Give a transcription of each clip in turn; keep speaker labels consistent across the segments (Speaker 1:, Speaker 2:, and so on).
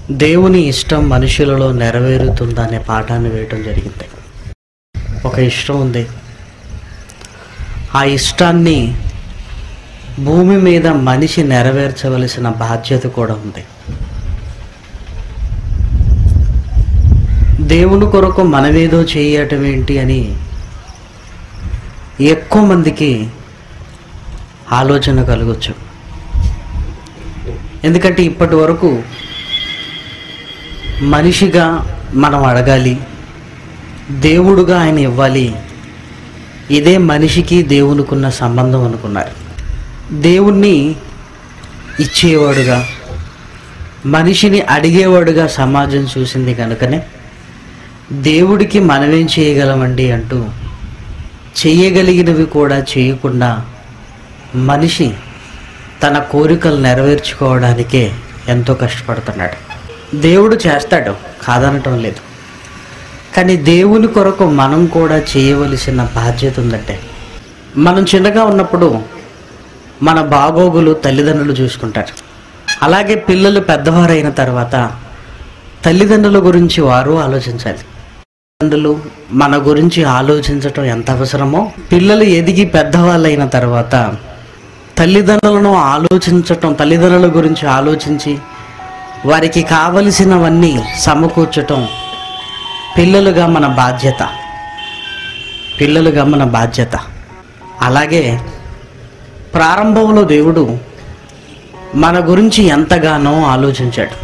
Speaker 1: దేవుని ఇష్టం మనుషులలో నెరవేరుతుందనే పాఠాన్ని వేయటం జరిగింది ఒక ఇష్టం ఉంది ఆ ఇష్టాన్ని భూమి మీద మనిషి నెరవేర్చవలసిన బాధ్యత కూడా ఉంది దేవుని కొరకు మనమేదో చేయటం ఏంటి అని ఎక్కువ మందికి ఆలోచన కలగచ్చు ఎందుకంటే ఇప్పటి వరకు మనిషిగా మనం అడగాలి దేవుడుగా ఆయన ఇవ్వాలి ఇదే మనిషికి దేవునికున్న సంబంధం అనుకున్నారు దేవుణ్ణి ఇచ్చేవాడుగా మనిషిని అడిగేవాడుగా సమాజం చూసింది కనుకనే దేవుడికి మనమేం చేయగలమండి అంటూ చేయగలిగినవి కూడా చేయకుండా మనిషి తన కోరికలు నెరవేర్చుకోవడానికే ఎంతో కష్టపడుతున్నాడు దేవుడు చేస్తాడు కాదనటం లేదు కానీ దేవుని కొరకు మనం కూడా చేయవలసిన బాధ్యత ఉందంటే మనం చిన్నగా ఉన్నప్పుడు మన బాగోగులు తల్లిదండ్రులు చూసుకుంటారు అలాగే పిల్లలు పెద్దవారైన తర్వాత తల్లిదండ్రుల గురించి వారు ఆలోచించాలి తల్లిదండ్రులు మన గురించి ఆలోచించటం ఎంత అవసరమో పిల్లలు ఎదిగి పెద్దవాళ్ళైన తర్వాత తల్లిదండ్రులను ఆలోచించటం తల్లిదండ్రుల గురించి ఆలోచించి వారికి కావలసినవన్నీ సమకూర్చటం పిల్లలుగా మన బాధ్యత పిల్లలుగా మన బాధ్యత అలాగే ప్రారంభంలో దేవుడు మన గురించి ఎంతగానో ఆలోచించాడు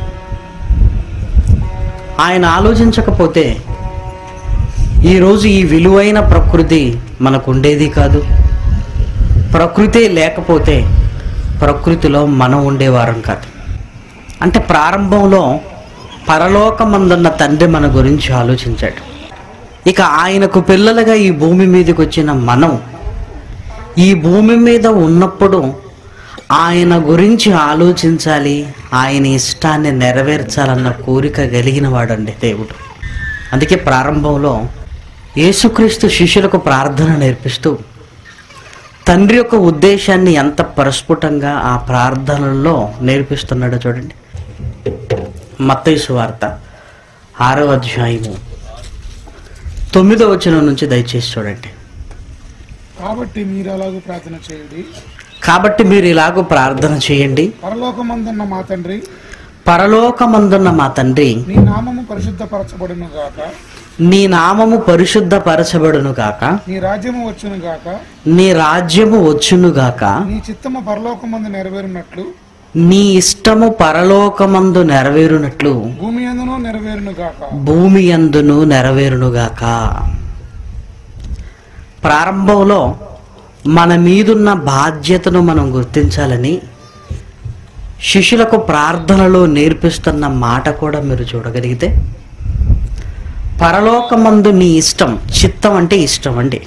Speaker 1: ఆయన ఆలోచించకపోతే ఈరోజు ఈ విలువైన ప్రకృతి మనకు ఉండేది కాదు ప్రకృతే లేకపోతే ప్రకృతిలో మనం ఉండేవారం కాదు అంటే ప్రారంభంలో పరలోకమందున్న తండ్రి మన గురించి ఆలోచించాడు ఇక ఆయనకు పిల్లలుగా ఈ భూమి మీదకి వచ్చిన మనం ఈ భూమి మీద ఉన్నప్పుడు ఆయన గురించి ఆలోచించాలి ఆయన ఇష్టాన్ని నెరవేర్చాలన్న కోరిక కలిగిన వాడండి దేవుడు అందుకే ప్రారంభంలో యేసుక్రీస్తు శిష్యులకు ప్రార్థన నేర్పిస్తూ తండ్రి యొక్క ఉద్దేశాన్ని ఎంత ప్రస్ఫుటంగా ఆ ప్రార్థనల్లో నేర్పిస్తున్నాడో చూడండి మత్తయి వార్త ఆరో అధ్యాయము తొమ్మిదో వచనం నుంచి దయచేసి చూడండి
Speaker 2: కాబట్టి మీరు అలాగూ ప్రార్థన చేయండి
Speaker 1: కాబట్టి మీరు ఇలాగూ ప్రార్థన చేయండి
Speaker 2: పరలోకమందున్న మా తండ్రి
Speaker 1: పరలోకమందున్న మా తండ్రి
Speaker 2: నీ నామము పరిశుద్ధపరచబడును గాక
Speaker 1: నీ నామము పరిశుద్ధపరచబడును గాక
Speaker 2: నీ రాజ్యము వచ్చును గాక
Speaker 1: నీ రాజ్యము వచ్చును గాక
Speaker 2: నీ చిత్తము పరలోకమందు నెరవేరినట్లు
Speaker 1: నీ ఇష్టము పరలోకమందు నెరవేరునట్లు
Speaker 2: భూమి అందును నెరవేరును గాక
Speaker 1: భూమి అందును నెరవేరునుగాక ప్రారంభంలో మన మీదున్న బాధ్యతను మనం గుర్తించాలని శిష్యులకు ప్రార్థనలో నేర్పిస్తున్న మాట కూడా మీరు చూడగలిగితే పరలోకమందు నీ ఇష్టం చిత్తం అంటే ఇష్టం అండి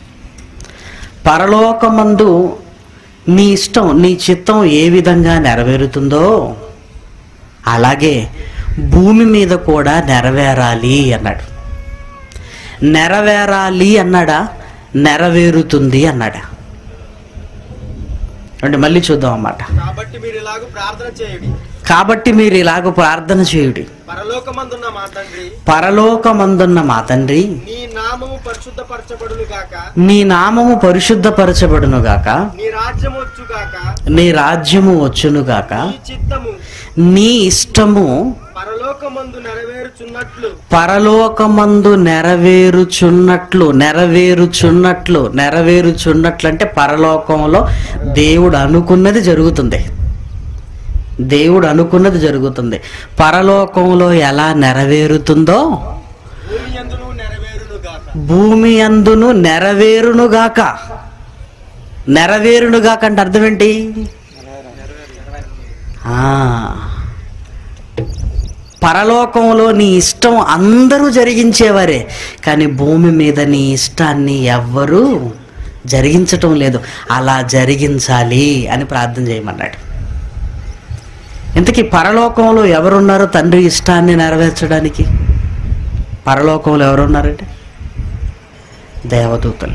Speaker 1: పరలోకమందు నీ ఇష్టం నీ చిత్తం ఏ విధంగా నెరవేరుతుందో అలాగే భూమి మీద కూడా నెరవేరాలి అన్నాడు నెరవేరాలి అన్నాడా నెరవేరుతుంది అన్నాడా అంటే మళ్ళీ చూద్దాం అన్నమాట
Speaker 3: కాబట్టి మీరు ఇలాగ ప్రార్థన చేయుడి
Speaker 1: కాబట్టి మీరు ఇలాగ ప్రార్థన చేయుడి
Speaker 3: పరలోకమందున్న మా తండ్రి
Speaker 1: పరలోకమందున్న మా తండ్రి
Speaker 3: నీ నామము పరిశుద్ధపరచబడును గాక
Speaker 1: నీ నామము పరిశుద్ధపరచబడునుగాక
Speaker 3: నీ రాజ్యం వచ్చుగాక
Speaker 1: నీ రాజ్యము వచ్చునుగాక
Speaker 3: నీ చిత్తము
Speaker 1: నీ ఇష్టము
Speaker 3: పరలోకమందు నెరవేరుచున్నట్లు
Speaker 1: పరలోకమందు నెరవేరుచున్నట్లు నెరవేరుచున్నట్లు నెరవేరుచున్నట్లు అంటే పరలోకంలో దేవుడు అనుకున్నది జరుగుతుంది దేవుడు అనుకున్నది జరుగుతుంది పరలోకంలో ఎలా నెరవేరుతుందో
Speaker 3: భూమి అందును నెరవేరును గాక
Speaker 1: భూమి అందును నెరవేరునుగాక నెరవేరునుగాక అంటే అర్థం ఏంటి ఆ, పరలోకంలో నీ ఇష్టం అందరూ జరిగించేవారే కానీ భూమి మీద నీ ఇష్టాన్ని ఎవ్వరూ జరిగించటం లేదు అలా జరిగించాలి అని ప్రార్థన చేయమన్నాడు ఇంతకీ పరలోకంలో ఎవరున్నారో తండ్రి ఇష్టాన్ని నెరవేర్చడానికి పరలోకంలో ఎవరున్నారంటే దేవదూతలు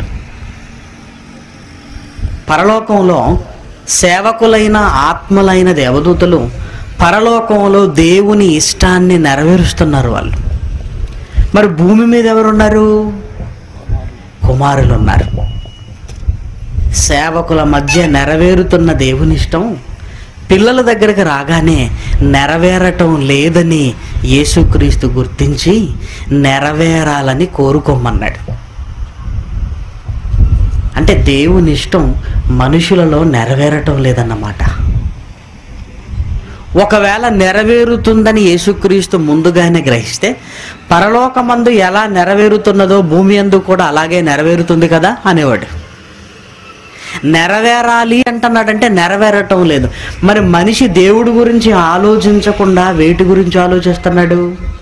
Speaker 1: పరలోకంలో సేవకులైన ఆత్మలైన దేవదూతలు పరలోకంలో దేవుని ఇష్టాన్ని నెరవేరుస్తున్నారు వాళ్ళు మరి భూమి మీద ఎవరున్నారు కుమారులు ఉన్నారు సేవకుల మధ్య నెరవేరుతున్న దేవుని ఇష్టం పిల్లల దగ్గరకు రాగానే నెరవేరటం లేదని యేసుక్రీస్తు గుర్తించి నెరవేరాలని కోరుకోమన్నాడు అంటే దేవుని ఇష్టం మనుషులలో నెరవేరటం లేదన్నమాట ఒకవేళ నెరవేరుతుందని యేసుక్రీస్తు ముందుగానే గ్రహిస్తే పరలోకమందు ఎలా నెరవేరుతున్నదో భూమి అందు కూడా అలాగే నెరవేరుతుంది కదా అనేవాడు నెరవేరాలి అంటున్నాడంటే నెరవేరటం లేదు మరి మనిషి దేవుడి గురించి ఆలోచించకుండా వేటి గురించి ఆలోచిస్తున్నాడు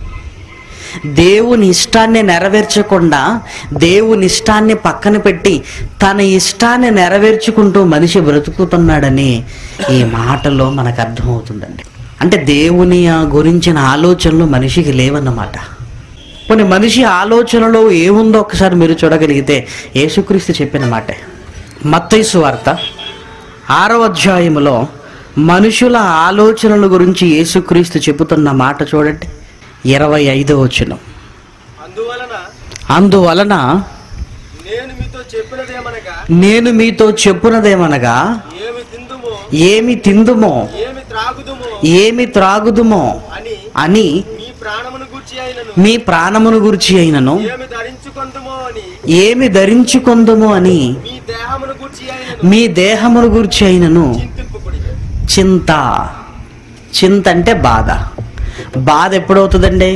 Speaker 1: దేవుని ఇష్టాన్ని నెరవేర్చకుండా దేవుని ఇష్టాన్ని పక్కన పెట్టి తన ఇష్టాన్ని నెరవేర్చుకుంటూ మనిషి బ్రతుకుతున్నాడని ఈ మాటలో మనకు అర్థమవుతుందండి అంటే దేవుని ఆ గురించిన ఆలోచనలు మనిషికి లేవన్నమాట కొన్ని మనిషి ఆలోచనలో ఏముందో ఒకసారి మీరు చూడగలిగితే యేసుక్రీస్తు చెప్పిన మాటే మత్తైసు వార్త ఆరవ అధ్యాయములో మనుషుల ఆలోచనల గురించి యేసుక్రీస్తు చెబుతున్న మాట చూడండి ఇరవై ఐదో వచనం
Speaker 3: అందువలన
Speaker 1: అందువలన
Speaker 3: నేను మీతో చెప్పినదేమనగా
Speaker 1: నేను మీతో చెప్పునదేమనగా
Speaker 3: ఏమి తిందుమో
Speaker 1: ఏమి తిందుమో
Speaker 3: ఏమి త్రాగుదుమో
Speaker 1: ఏమి త్రాగుదుమో
Speaker 3: అని
Speaker 1: అని
Speaker 3: మీ ప్రాణమును గూర్చి అయినను
Speaker 1: మీ ప్రాణమును గురించి అయినను
Speaker 3: ఏమి ధరించుకొందుమో అని
Speaker 1: ఏమి ధరించుకొందుము అని
Speaker 3: మీ దేహమును గూర్చి అయినను
Speaker 1: మీ దేహమును గురించి అయినను
Speaker 3: చింతింపుకుడి
Speaker 1: చింత చింత అంటే బాధ బాధ ఎప్పుడవుతుందండి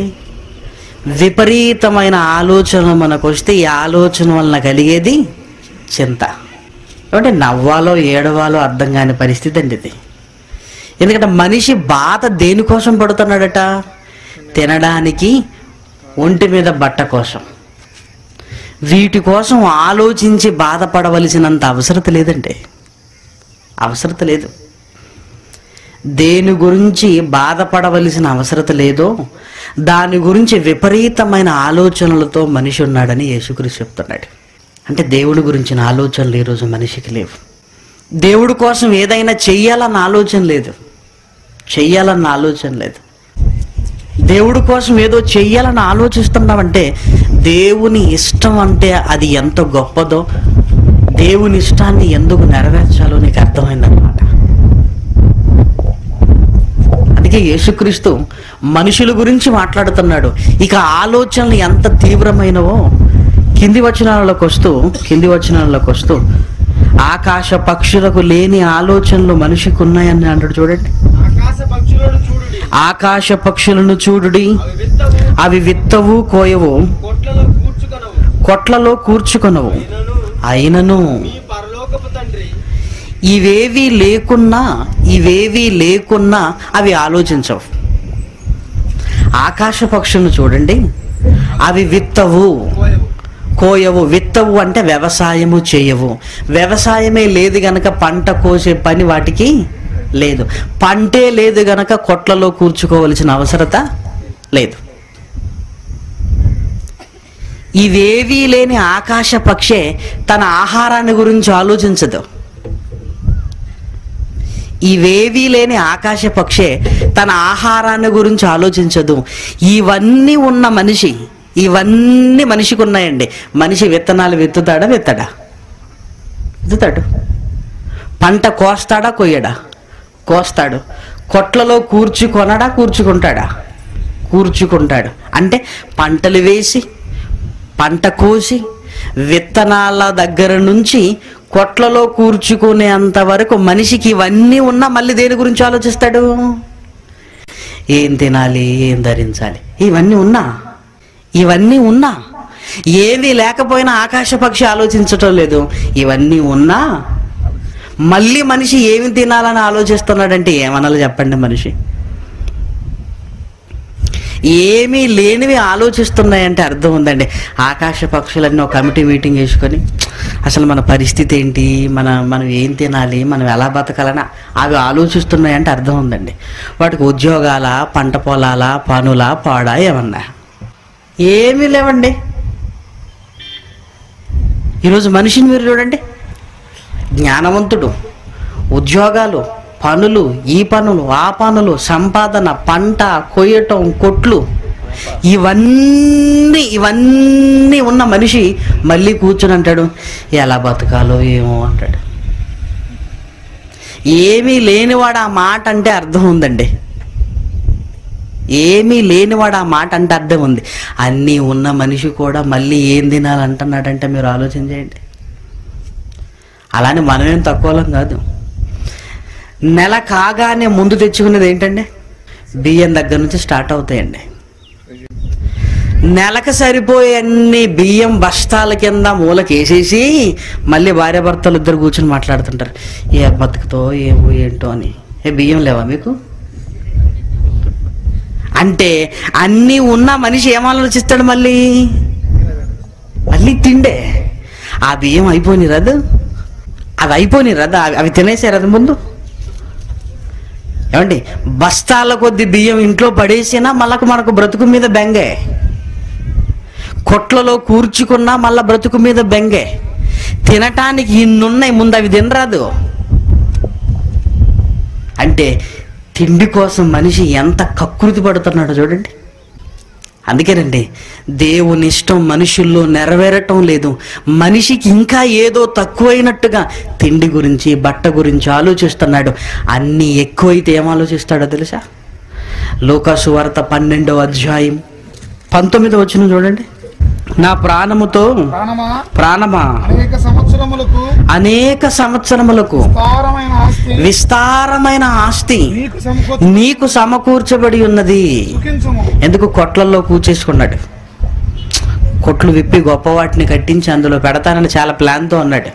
Speaker 1: విపరీతమైన ఆలోచన మనకు వస్తే ఈ ఆలోచన వలన కలిగేది చింత అంటే నవ్వాలో ఏడవాలో అర్థం కాని పరిస్థితి అండి ఇది ఎందుకంటే మనిషి బాధ దేనికోసం పడుతున్నాడట తినడానికి ఒంటి మీద బట్ట కోసం వీటి కోసం ఆలోచించి బాధపడవలసినంత అవసరత లేదండి అవసరత లేదు దేని గురించి బాధపడవలసిన అవసరత లేదో దాని గురించి విపరీతమైన ఆలోచనలతో మనిషి ఉన్నాడని యేసుక్రీస్తు చెప్తున్నాడు అంటే దేవుడి గురించిన ఆలోచనలు ఈరోజు మనిషికి లేవు దేవుడి కోసం ఏదైనా చెయ్యాలన్న ఆలోచన లేదు చెయ్యాలన్న ఆలోచన లేదు దేవుడి కోసం ఏదో చెయ్యాలని ఆలోచిస్తున్నామంటే దేవుని ఇష్టం అంటే అది ఎంత గొప్పదో దేవుని ఇష్టాన్ని ఎందుకు నెరవేర్చాలో నీకు అర్థమైందన్నమాట అందుకే యేసుక్రీస్తు మనుషుల గురించి మాట్లాడుతున్నాడు ఇక ఆలోచనలు ఎంత తీవ్రమైనవో కింది వచనాలకు వస్తూ కింది వచనాలకు వస్తూ ఆకాశ పక్షులకు లేని ఆలోచనలు మనిషికి ఉన్నాయని అంటాడు చూడండి
Speaker 3: ఆకాశ పక్షులను చూడుడి
Speaker 1: ఆకాశ పక్షులను చూడుడి
Speaker 3: అవి విత్తవు
Speaker 1: అవి విత్తవు కోయవు
Speaker 3: కొట్లలో కూర్చుకొనవు
Speaker 1: కొట్లలో కూర్చుకొనవు
Speaker 3: అయినను
Speaker 1: అయినను
Speaker 3: మీ పరలోకపు తండ్రి
Speaker 1: ఇవేవి లేకున్నా ఇవేవి లేకున్నా అవి ఆలోచించవు ఆకాశ పక్షులను చూడండి అవి విత్తవు
Speaker 3: కోయవు
Speaker 1: కోయవు విత్తవు అంటే వ్యవసాయము చేయవు వ్యవసాయమే లేదు గనక పంట కోసే పని వాటికి లేదు పంటే లేదు గనక కొట్లలో కూర్చుకోవలసిన అవసరత లేదు ఇవేవీ లేని ఆకాశ పక్షే తన ఆహారాన్ని గురించి ఆలోచించదు ఇవేవీ లేని ఆకాశ పక్షే తన ఆహారాన్ని గురించి ఆలోచించదు ఇవన్నీ ఉన్న మనిషి ఇవన్నీ మనిషికి ఉన్నాయండి మనిషి విత్తనాలు విత్తుతాడా విత్తడా విత్తుతాడు పంట కోస్తాడా కొయ్యడా కోస్తాడు కొట్లలో కూర్చుకొనడా కూర్చుకుంటాడా కూర్చుకుంటాడు అంటే పంటలు వేసి పంట కోసి విత్తనాల దగ్గర నుంచి కొట్లలో కూర్చుకునేంత వరకు మనిషికి ఇవన్నీ ఉన్నా మళ్ళీ దేని గురించి ఆలోచిస్తాడు ఏం తినాలి ఏం ధరించాలి ఇవన్నీ ఉన్నా ఇవన్నీ ఉన్నా ఏమీ లేకపోయినా ఆకాశ పక్షి ఆలోచించటం లేదు ఇవన్నీ ఉన్నా మళ్ళీ మనిషి ఏమి తినాలని ఆలోచిస్తున్నాడంటే ఏమనాలో చెప్పండి మనిషి ఏమీ లేనివి ఆలోచిస్తున్నాయంటే అర్థం ఉందండి ఆకాశ పక్షులన్నీ ఒక కమిటీ మీటింగ్ వేసుకొని అసలు మన పరిస్థితి ఏంటి మన మనం ఏం తినాలి మనం ఎలా బతకాలని అవి ఆలోచిస్తున్నాయంటే అర్థం ఉందండి వాటికి ఉద్యోగాల పంట పొలాల పనుల పాడా ఏమన్నా ఏమీ లేవండి ఈరోజు మనిషిని మీరు చూడండి జ్ఞానవంతుడు ఉద్యోగాలు పనులు ఈ పనులు ఆ పనులు సంపాదన పంట కొయ్యటం కొట్లు ఇవన్నీ ఇవన్నీ ఉన్న మనిషి మళ్ళీ కూర్చుని అంటాడు ఎలా బతకాలో ఏమో అంటాడు ఏమీ లేనివాడు ఆ మాట అంటే అర్థం ఉందండి ఏమీ లేనివాడు ఆ మాట అంటే అర్థం ఉంది అన్నీ ఉన్న మనిషి కూడా మళ్ళీ ఏం తినాలంటున్నాడంటే మీరు ఆలోచన చేయండి అలానే మనమేం తక్కువలం కాదు నెల కాగానే ముందు తెచ్చుకునేది ఏంటండి బియ్యం దగ్గర నుంచి స్టార్ట్ అవుతాయండి నెలకు సరిపోయే అన్ని బియ్యం బస్తాల కింద మూలకేసేసి మళ్ళీ భార్యాభర్తలు ఇద్దరు కూర్చొని మాట్లాడుతుంటారు ఏ బతుకుతో ఏమో ఏంటో అని ఏ బియ్యం లేవా మీకు అంటే అన్నీ ఉన్న మనిషి ఏం ఆలోచిస్తాడు మళ్ళీ మళ్ళీ తిండే ఆ బియ్యం అయిపోయినాయి రద్దు అవి అయిపోయినాయి రద్దు అవి అవి తినేసారు అది ముందు ఏమండి బస్తాల కొద్ది బియ్యం ఇంట్లో పడేసినా మళ్ళకు మనకు బ్రతుకు మీద బెంగే కొట్లలో కూర్చుకున్నా మళ్ళా బ్రతుకు మీద బెంగే తినటానికి ఇన్నున్నాయి ముందు అవి తినరాదు అంటే తిండి కోసం మనిషి ఎంత కకృతి పడుతున్నాడో చూడండి అందుకేనండి దేవుని ఇష్టం మనుషుల్లో నెరవేరటం లేదు మనిషికి ఇంకా ఏదో తక్కువైనట్టుగా తిండి గురించి బట్ట గురించి ఆలోచిస్తున్నాడు అన్నీ ఎక్కువైతే ఏం ఆలోచిస్తాడో తెలుసా లోకాసు వార్త పన్నెండవ అధ్యాయం పంతొమ్మిది వచ్చిన చూడండి నా ప్రాణముతో
Speaker 2: ప్రాణమా
Speaker 1: ప్రాణమా
Speaker 2: అనేక సంవత్సరములకు
Speaker 1: అనేక సంవత్సరములకు
Speaker 2: విస్తారమైన ఆస్తి
Speaker 1: విస్తారమైన ఆస్తి
Speaker 2: నీకు సమకూర్చు
Speaker 1: నీకు సమకూర్చబడి ఉన్నది
Speaker 2: సుఖించుము
Speaker 1: ఎందుకు కొట్లల్లో కూర్చేసుకున్నాడు కొట్లు విప్పి గొప్ప వాటిని కట్టించి అందులో పెడతానని చాలా ప్లాన్తో ఉన్నాడు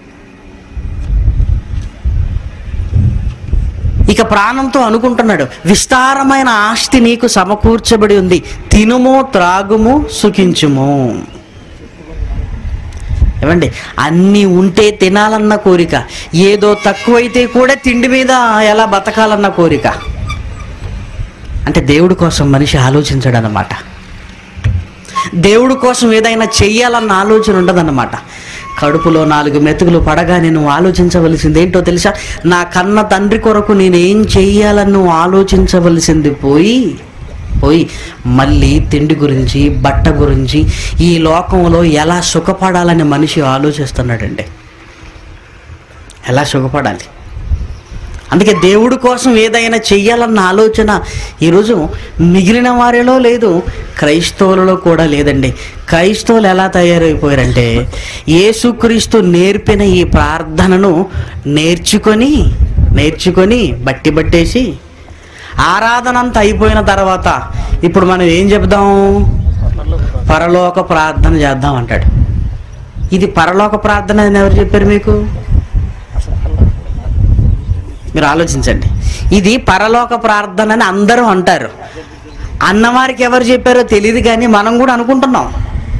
Speaker 1: ఇక ప్రాణంతో అనుకుంటున్నాడు విస్తారమైన ఆస్తి నీకు సమకూర్చబడి ఉంది తినుము త్రాగుము సుఖించుము ఏమండి అన్నీ ఉంటే తినాలన్న కోరిక ఏదో తక్కువైతే కూడా తిండి మీద ఎలా బతకాలన్న కోరిక అంటే దేవుడి కోసం మనిషి ఆలోచించడు అన్నమాట దేవుడి కోసం ఏదైనా చెయ్యాలన్న ఆలోచన ఉండదన్నమాట కడుపులో నాలుగు మెతుకులు పడగానే నువ్వు ఆలోచించవలసింది ఏంటో తెలుసా నా కన్న తండ్రి కొరకు నేనేం చెయ్యాలని నువ్వు ఆలోచించవలసింది పోయి పోయి మళ్ళీ తిండి గురించి బట్ట గురించి ఈ లోకంలో ఎలా సుఖపడాలని మనిషి ఆలోచిస్తున్నాడండి ఎలా సుఖపడాలి అందుకే దేవుడి కోసం ఏదైనా చెయ్యాలన్న ఆలోచన ఈరోజు మిగిలిన వారిలో లేదు క్రైస్తవులలో కూడా లేదండి క్రైస్తవులు ఎలా తయారైపోయారంటే యేసుక్రీస్తు నేర్పిన ఈ ప్రార్థనను నేర్చుకొని నేర్చుకొని బట్టి బట్టేసి ఆరాధన అంతా అయిపోయిన తర్వాత ఇప్పుడు మనం ఏం చెప్దాం పరలోక ప్రార్థన చేద్దాం అంటాడు ఇది పరలోక ప్రార్థన అని ఎవరు చెప్పారు మీకు మీరు ఆలోచించండి ఇది పరలోక ప్రార్థన అని అందరూ అంటారు అన్నవారికి ఎవరు చెప్పారో తెలియదు కానీ మనం కూడా అనుకుంటున్నాం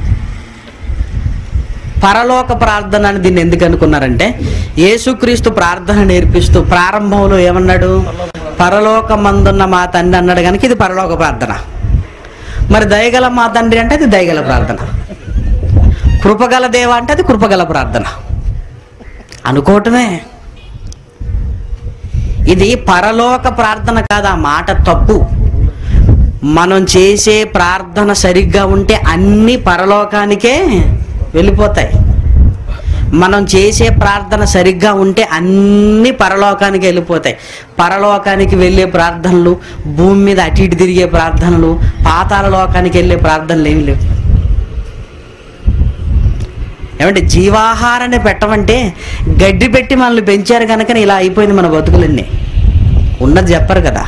Speaker 1: పరలోక ప్రార్థన అని దీన్ని ఎందుకు అనుకున్నారంటే యేసుక్రీస్తు ప్రార్థన నేర్పిస్తూ ప్రారంభంలో ఏమన్నాడు పరలోక మందున్న మా తండ్రి అన్నాడు కనుక ఇది పరలోక ప్రార్థన మరి దయగల మా తండ్రి అంటే అది దయగల ప్రార్థన కృపగల దేవ అంటే అది కృపగల ప్రార్థన అనుకోవటమే ఇది పరలోక ప్రార్థన కాదు ఆ మాట తప్పు మనం చేసే ప్రార్థన సరిగ్గా ఉంటే అన్ని పరలోకానికే వెళ్ళిపోతాయి మనం చేసే ప్రార్థన సరిగ్గా ఉంటే అన్ని పరలోకానికి వెళ్ళిపోతాయి పరలోకానికి వెళ్ళే ప్రార్థనలు భూమి మీద అటు ఇటు తిరిగే ప్రార్థనలు పాతాల లోకానికి వెళ్ళే ప్రార్థనలు ఏమి లేవు ఏమంటే జీవాహారాన్ని పెట్టమంటే గడ్డి పెట్టి మనల్ని పెంచారు కనుక ఇలా అయిపోయింది మన బతుకులన్నీ ఉన్నది చెప్పరు కదా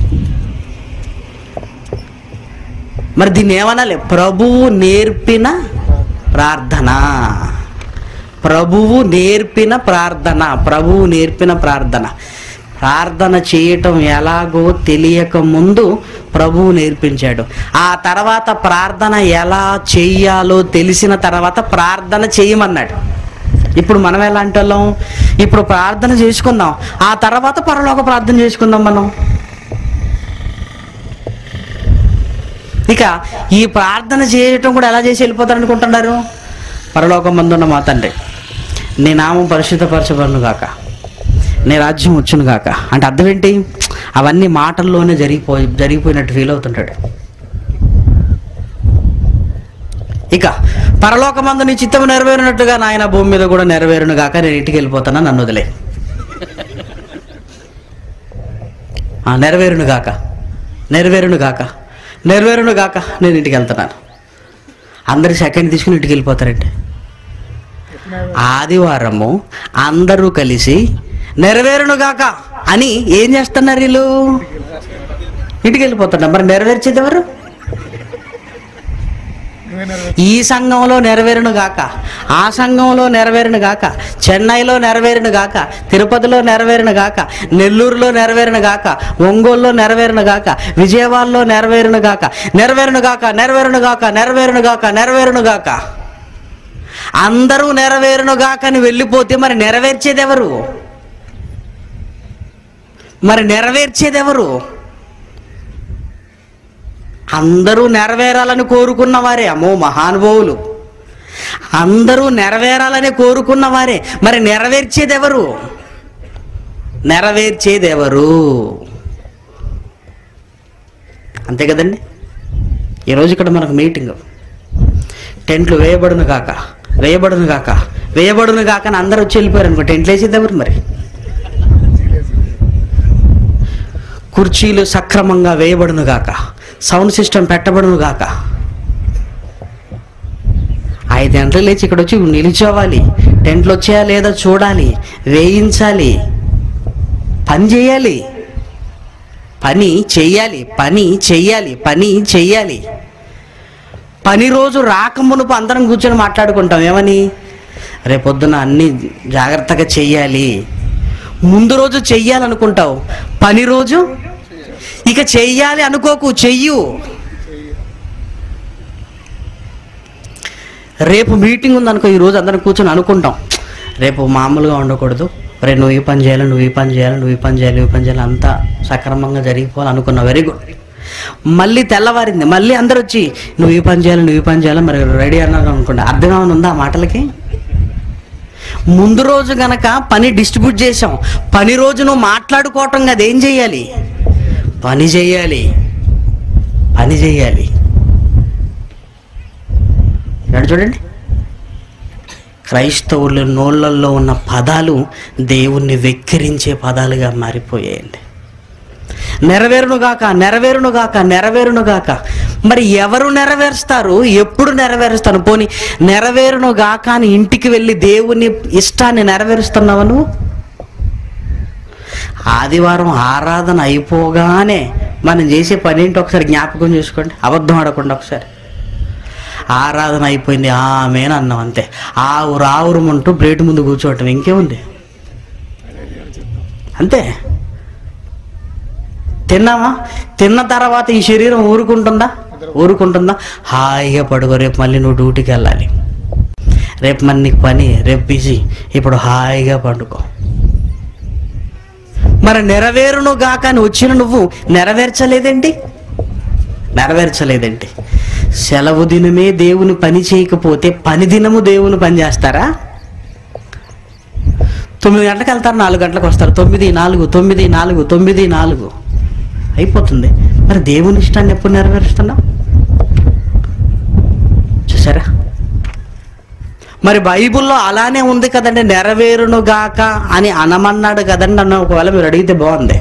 Speaker 1: మరి దీన్ని ఏమనాలి ప్రభువు నేర్పిన ప్రార్థన ప్రభువు నేర్పిన ప్రార్థన ప్రభువు నేర్పిన ప్రార్థన ప్రార్థన చేయటం ఎలాగో తెలియక ముందు ప్రభువు నేర్పించాడు ఆ తర్వాత ప్రార్థన ఎలా చెయ్యాలో తెలిసిన తర్వాత ప్రార్థన చేయమన్నాడు ఇప్పుడు మనం ఎలాంటి వాళ్ళం ఇప్పుడు ప్రార్థన చేసుకుందాం ఆ తర్వాత పరలోక ప్రార్థన చేసుకుందాం మనం ఇక ఈ ప్రార్థన చేయటం కూడా ఎలా చేసి వెళ్ళిపోతారు అనుకుంటున్నారు పరలోకం మందున్న మా తండ్రి నీ నామం పరిశుద్ధపరచబడును గాక నీ రాజ్యం వచ్చును గాక అంటే అర్థం ఏంటి అవన్నీ మాటల్లోనే జరిగిపోయి జరిగిపోయినట్టు ఫీల్ అవుతుంటాడు ఇక పరలోకమందు నీ చిత్తం నెరవేరినట్టుగా నాయన భూమి మీద కూడా నెరవేరును గాక నేను ఇంటికి వెళ్ళిపోతాను నన్ను వదిలే ఆ, నెరవేరును గాక నెరవేరును గాక నెరవేరును గాక నేను ఇంటికి వెళ్తున్నాను అందరు సెకండ్ తీసుకుని ఇంటికి వెళ్ళిపోతారండి ఆదివారము అందరూ కలిసి నెరవేరును గాక అని ఏం చేస్తున్నారు వీళ్ళు ఇంటికి వెళ్ళిపోతున్నారు మరి నెరవేర్చేది ఎవరు
Speaker 2: నువ్వే నెరవేర్చు.
Speaker 1: ఈ సంఘంలో నెరవేరును గాక ఆ సంఘంలో నెరవేరును గాక చెన్నైలో నెరవేరును గాక తిరుపతిలో నెరవేరును గాక నెల్లూరులో నెరవేరును గాక ఒంగోలులో నెరవేరును గాక విజయవాడలో నెరవేరును గాక నెరవేరును గాక నెరవేరును గాక నెరవేరును గాక నెరవేరును గాక అందరూ నెరవేరును గాక అని వెళ్ళిపోతే మరి నెరవేర్చేది ఎవరు మరి నెరవేర్చేది ఎవరు అందరూ నెరవేరాలని కోరుకున్న వారే అమ్మో మహానుభావులు అందరూ నెరవేరాలని కోరుకున్న వారే మరి నెరవేర్చేది ఎవరు నెరవేర్చేది ఎవరు అంతే కదండి ఈరోజు ఇక్కడ మనకు మీటింగ్ టెంట్లు వేయబడును కాక వేయబడును కాక వేయబడును కాక అని అందరూ వచ్చి వెళ్ళిపోయారు అనుకో టెంట్లు వేసేది ఎవరు మరి కుర్చీలు సక్రమంగా వేయబడును గాక సౌండ్ సిస్టమ్ పెట్టబడును గాక ఐదు గంటలు లేచి ఇక్కడ వచ్చి నిలిచోవాలి టెంట్లు వచ్చాయా లేదా చూడాలి వేయించాలి పని చేయాలి పని చెయ్యాలి పని చెయ్యాలి పని చెయ్యాలి పని రోజు రాకమునుపు అందరం కూర్చొని మాట్లాడుకుంటాం ఏమని రేపొద్దున అన్ని జాగ్రత్తగా చెయ్యాలి ముందు రోజు చెయ్యాలనుకుంటావు పని రోజు ఇక చెయ్యాలి అనుకోకు చెయ్యు రేపు మీటింగ్ ఉందనుకో ఈ రోజు అందరం కూర్చొని అనుకుంటాం రేపు మామూలుగా ఉండకూడదు రే నువ్వు ఈ పని చేయాలి నువ్వు ఈ పని చేయాలి నువ్వు ఈ పని చేయాలి ఈ పని చేయాలి అంతా సక్రమంగా జరిగిపోవాలి అనుకున్నావు వెరీ గుడ్ మళ్ళీ తెల్లవారింది మళ్ళీ అందరు వచ్చి నువ్వు ఈ పని చేయాలి నువ్వు ఈ పని చేయాలి మరి రెడీ అన్నారు అనుకోండి అర్థం ఏమైనా ఉందా ఆ మాటలకి ముందు రోజు గనక పని డిస్ట్రిబ్యూట్ చేసాం పని రోజు నువ్వు మాట్లాడుకోవటం కదా ఏం చేయాలి పని చేయాలి పని చేయాలి ఇక్కడ చూడండి క్రైస్తవుల నోళ్ళల్లో ఉన్న పదాలు దేవుణ్ణి వెక్కిరించే పదాలుగా మారిపోయాయండి నెరవేరునుగాక నెరవేరునుగాక నెరవేరునుగాక మరి ఎవరు నెరవేరుస్తారు ఎప్పుడు నెరవేరుస్తాను పోని నెరవేరునుగాక అని ఇంటికి వెళ్ళి దేవుని ఇష్టాన్ని నెరవేరుస్తున్నావు నువ్వు ఆదివారం ఆరాధన అయిపోగానే మనం చేసే పని ఏంటి ఒకసారి జ్ఞాపకం చేసుకోండి అబద్ధం ఆడకుండా ఒకసారి ఆరాధన అయిపోయింది ఆమెను అన్నాం అంతే ఆవురు ఆవురమంటూ బ్రేట్ ముందు కూర్చోవటం ఇంకేముంది అంతే తిన్నామా తిన్న తర్వాత ఈ శరీరం ఊరుకుంటుందా ఊరుకుంటుందా హాయిగా పడుకో రేపు మళ్ళీ నువ్వు డ్యూటీకి వెళ్ళాలి రేపు మరి నీకు పని రేపు బిజీ ఇప్పుడు హాయిగా పండుకో మరి నెరవేరును గాక అని వచ్చిన నువ్వు నెరవేర్చలేదేంటి నెరవేర్చలేదేంటి సెలవు దినమే దేవుని పని చేయకపోతే పని దినము దేవుని పని చేస్తారా తొమ్మిది గంటలకు వెళ్తారు నాలుగు గంటలకు వస్తారు తొమ్మిది నాలుగు తొమ్మిది నాలుగు తొమ్మిది నాలుగు అయిపోతుంది మరి దేవుని ఇష్టాన్ని ఎప్పుడు నెరవేరుస్తున్నావు చూసారా మరి బైబిల్లో అలానే ఉంది కదండి నెరవేరును గాక అని అనమన్నాడు కదండి అన్న ఒకవేళ మీరు అడిగితే బాగుంది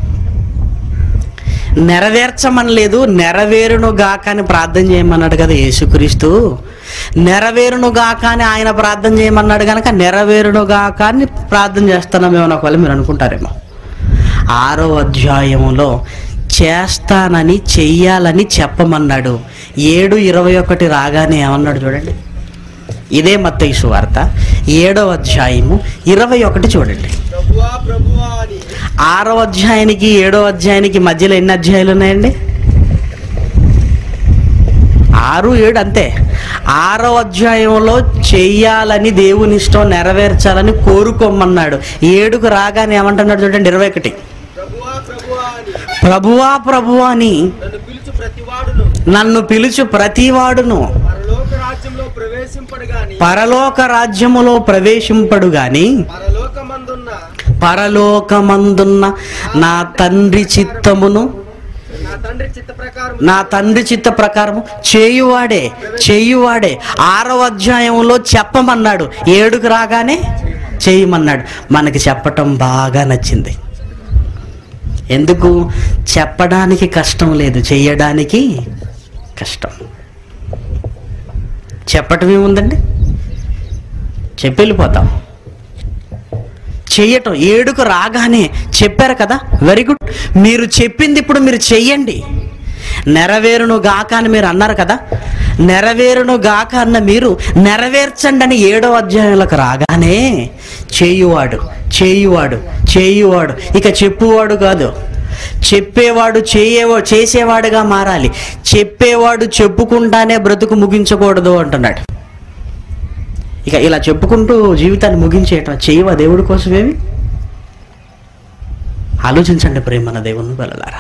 Speaker 1: నెరవేర్చమనలేదు నెరవేరును గాక అని ప్రార్థన చేయమన్నాడు కదా యేసుక్రీస్తు నెరవేరును గాక అని ఆయన ప్రార్థన చేయమన్నాడు కనుక నెరవేరును గాక అని ప్రార్థన చేస్తున్నామేమో ఒకవేళ మీరు అనుకుంటారేమో ఆరో అధ్యాయములో చేస్తానని చెయ్యాలని చెప్పమన్నాడు ఏడు ఇరవై ఒకటి రాగానే ఏమన్నాడు చూడండి ఇదే మత్తయి వార్త ఏడో అధ్యాయము ఇరవై ఒకటి చూడండి
Speaker 3: ప్రభువా ప్రభువా అని
Speaker 1: ఆరో అధ్యాయానికి ఏడో అధ్యాయానికి మధ్యలో ఎన్ని అధ్యాయాలు ఉన్నాయండి ఆరు ఏడు అంతే ఆరో అధ్యాయంలో చెయ్యాలని దేవుని ఇష్టం నెరవేర్చాలని కోరుకోమన్నాడు ఏడుకు రాగానే ఏమంటున్నాడు చూడండి ఇరవై ఒకటి
Speaker 3: ప్రభువా ప్రభువా అని
Speaker 1: ప్రభువా ప్రభువా అని
Speaker 3: నన్ను పిలుచు ప్రతివాడును
Speaker 1: నన్ను పిలుచు ప్రతివాడును
Speaker 3: పరలోక రాజ్యంలో ప్రవేశింపడు గాని
Speaker 1: పరలోక రాజ్యములో ప్రవేశింపడు గాని
Speaker 3: పరలోకమందున్న
Speaker 1: పరలోకమందున్న నా తండ్రి చిత్తమును
Speaker 3: నా తండ్రి చిత్త ప్రకారం
Speaker 1: నా తండ్రి చిత్త ప్రకారం చేయువాడే చేయువాడే ఆరవ అధ్యాయంలో చెప్పమన్నాడు ఏడుకు రాగానే చేయమన్నాడు మనకి చెప్పటం బాగా నచ్చింది ఎందుకు చెప్పడానికి కష్టం లేదు చేయడానికి కష్టం చెప్పటం ఏముందండి చెప్పి వెళ్ళిపోతాం చెయ్యటం ఏడుకు రాగానే చెప్పారు కదా వెరీ గుడ్ మీరు చెప్పింది ఇప్పుడు మీరు చెయ్యండి నెరవేరును గాక అని మీరు అన్నారు కదా నెరవేరును గాక అన్న మీరు నెరవేర్చండి అని ఏడో అధ్యాయంలోకి రాగానే చేయువాడు చేయువాడు చేయువాడు ఇక చెప్పువాడు కాదు చెప్పేవాడు చేయేవా చేసేవాడుగా మారాలి చెప్పేవాడు చెప్పుకుంటానే బ్రతుకు ముగించకూడదు అంటున్నాడు ఇక ఇలా చెప్పుకుంటూ జీవితాన్ని ముగించేయటం చేయవా దేవుడి కోసమేమి ఆలోచించండి ప్రేమన దేవుని వెళ్ళలారా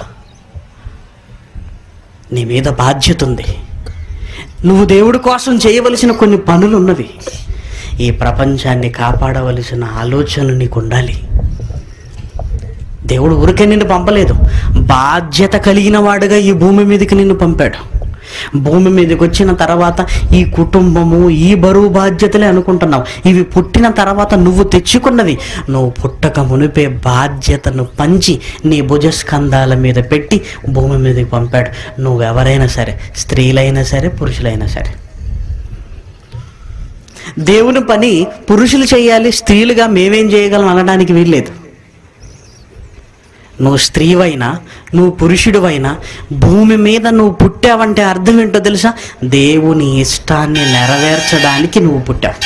Speaker 1: నీ మీద బాధ్యత ఉంది నువ్వు దేవుడి కోసం చేయవలసిన కొన్ని పనులు ఉన్నవి ఈ ప్రపంచాన్ని కాపాడవలసిన ఆలోచన నీకు ఉండాలి దేవుడు ఊరికే నిన్ను పంపలేదు బాధ్యత కలిగిన వాడుగా ఈ భూమి మీదకి నిన్ను పంపాడు భూమి మీదకి వచ్చిన తర్వాత ఈ కుటుంబము ఈ బరువు బాధ్యతలే అనుకుంటున్నావు ఇవి పుట్టిన తర్వాత నువ్వు తెచ్చుకున్నవి నువ్వు పుట్టక మునిపే బాధ్యతను పంచి నీ భుజస్కంధాల మీద పెట్టి భూమి మీదకి పంపాడు నువ్వెవరైనా సరే స్త్రీలైనా సరే పురుషులైనా సరే దేవుని పని పురుషులు చేయాలి స్త్రీలుగా మేమేం చేయగలం అనడానికి వీల్లేదు నువ్వు స్త్రీవైనా నువ్వు పురుషుడివైనా భూమి మీద నువ్వు పుట్టావంటే అర్థం ఏంటో తెలుసా దేవుని ఇష్టాన్ని నెరవేర్చడానికి నువ్వు పుట్టావు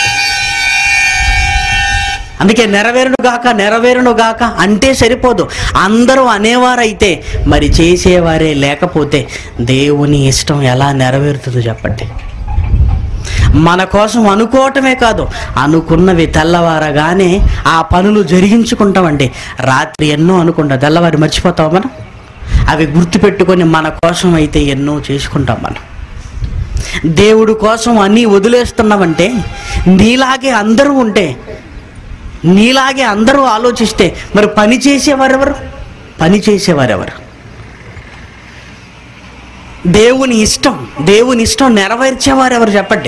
Speaker 1: అందుకే నెరవేరును గాక నెరవేరును గాక అంటే సరిపోదు అందరూ అనేవారైతే మరి చేసేవారే లేకపోతే దేవుని ఇష్టం ఎలా నెరవేరుతుందో చెప్పండి మన కోసం అనుకోవటమే కాదు అనుకున్నవి తెల్లవారగానే ఆ పనులు జరిగించుకుంటామండి రాత్రి ఎన్నో అనుకుంటాం తెల్లవారి మర్చిపోతాం మనం అవి గుర్తుపెట్టుకొని మన కోసం అయితే ఎన్నో చేసుకుంటాం మనం దేవుడు కోసం అన్నీ వదిలేస్తున్నామంటే నీలాగే అందరూ ఉంటే నీలాగే అందరూ ఆలోచిస్తే మరి పని చేసేవారెవరు పని చేసేవారెవరు దేవుని ఇష్టం దేవుని ఇష్టం నెరవేర్చేవారు ఎవరు చెప్పండి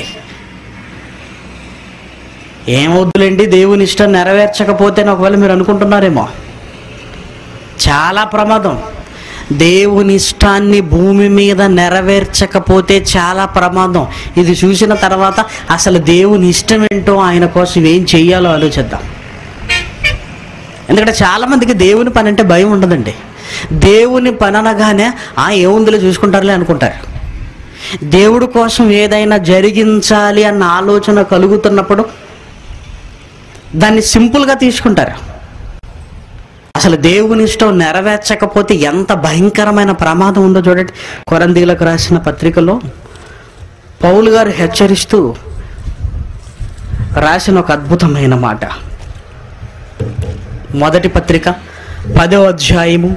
Speaker 1: ఏమవుద్దులేండి దేవుని ఇష్టం నెరవేర్చకపోతే ఒకవేళ మీరు అనుకుంటున్నారేమో చాలా ప్రమాదం దేవుని ఇష్టాన్ని భూమి మీద నెరవేర్చకపోతే చాలా ప్రమాదం ఇది చూసిన తర్వాత అసలు దేవుని ఇష్టం ఏంటో ఆయన కోసం ఏం చెయ్యాలో ఆలోచిద్దాం ఎందుకంటే చాలా మందికి దేవుని పని అంటే భయం ఉండదండి దేవుని పని అనగానే ఆ ఏముందిలో చూసుకుంటారులే అనుకుంటారు దేవుడి కోసం ఏదైనా జరిగించాలి అన్న ఆలోచన కలుగుతున్నప్పుడు దాన్ని సింపుల్గా తీసుకుంటారు అసలు దేవుని ఇష్టం నెరవేర్చకపోతే ఎంత భయంకరమైన ప్రమాదం ఉందో చూడండి కొరందీలకు రాసిన పత్రికలో పౌలు గారు హెచ్చరిస్తూ రాసిన ఒక అద్భుతమైన మాట మొదటి పత్రిక పదో అధ్యాయము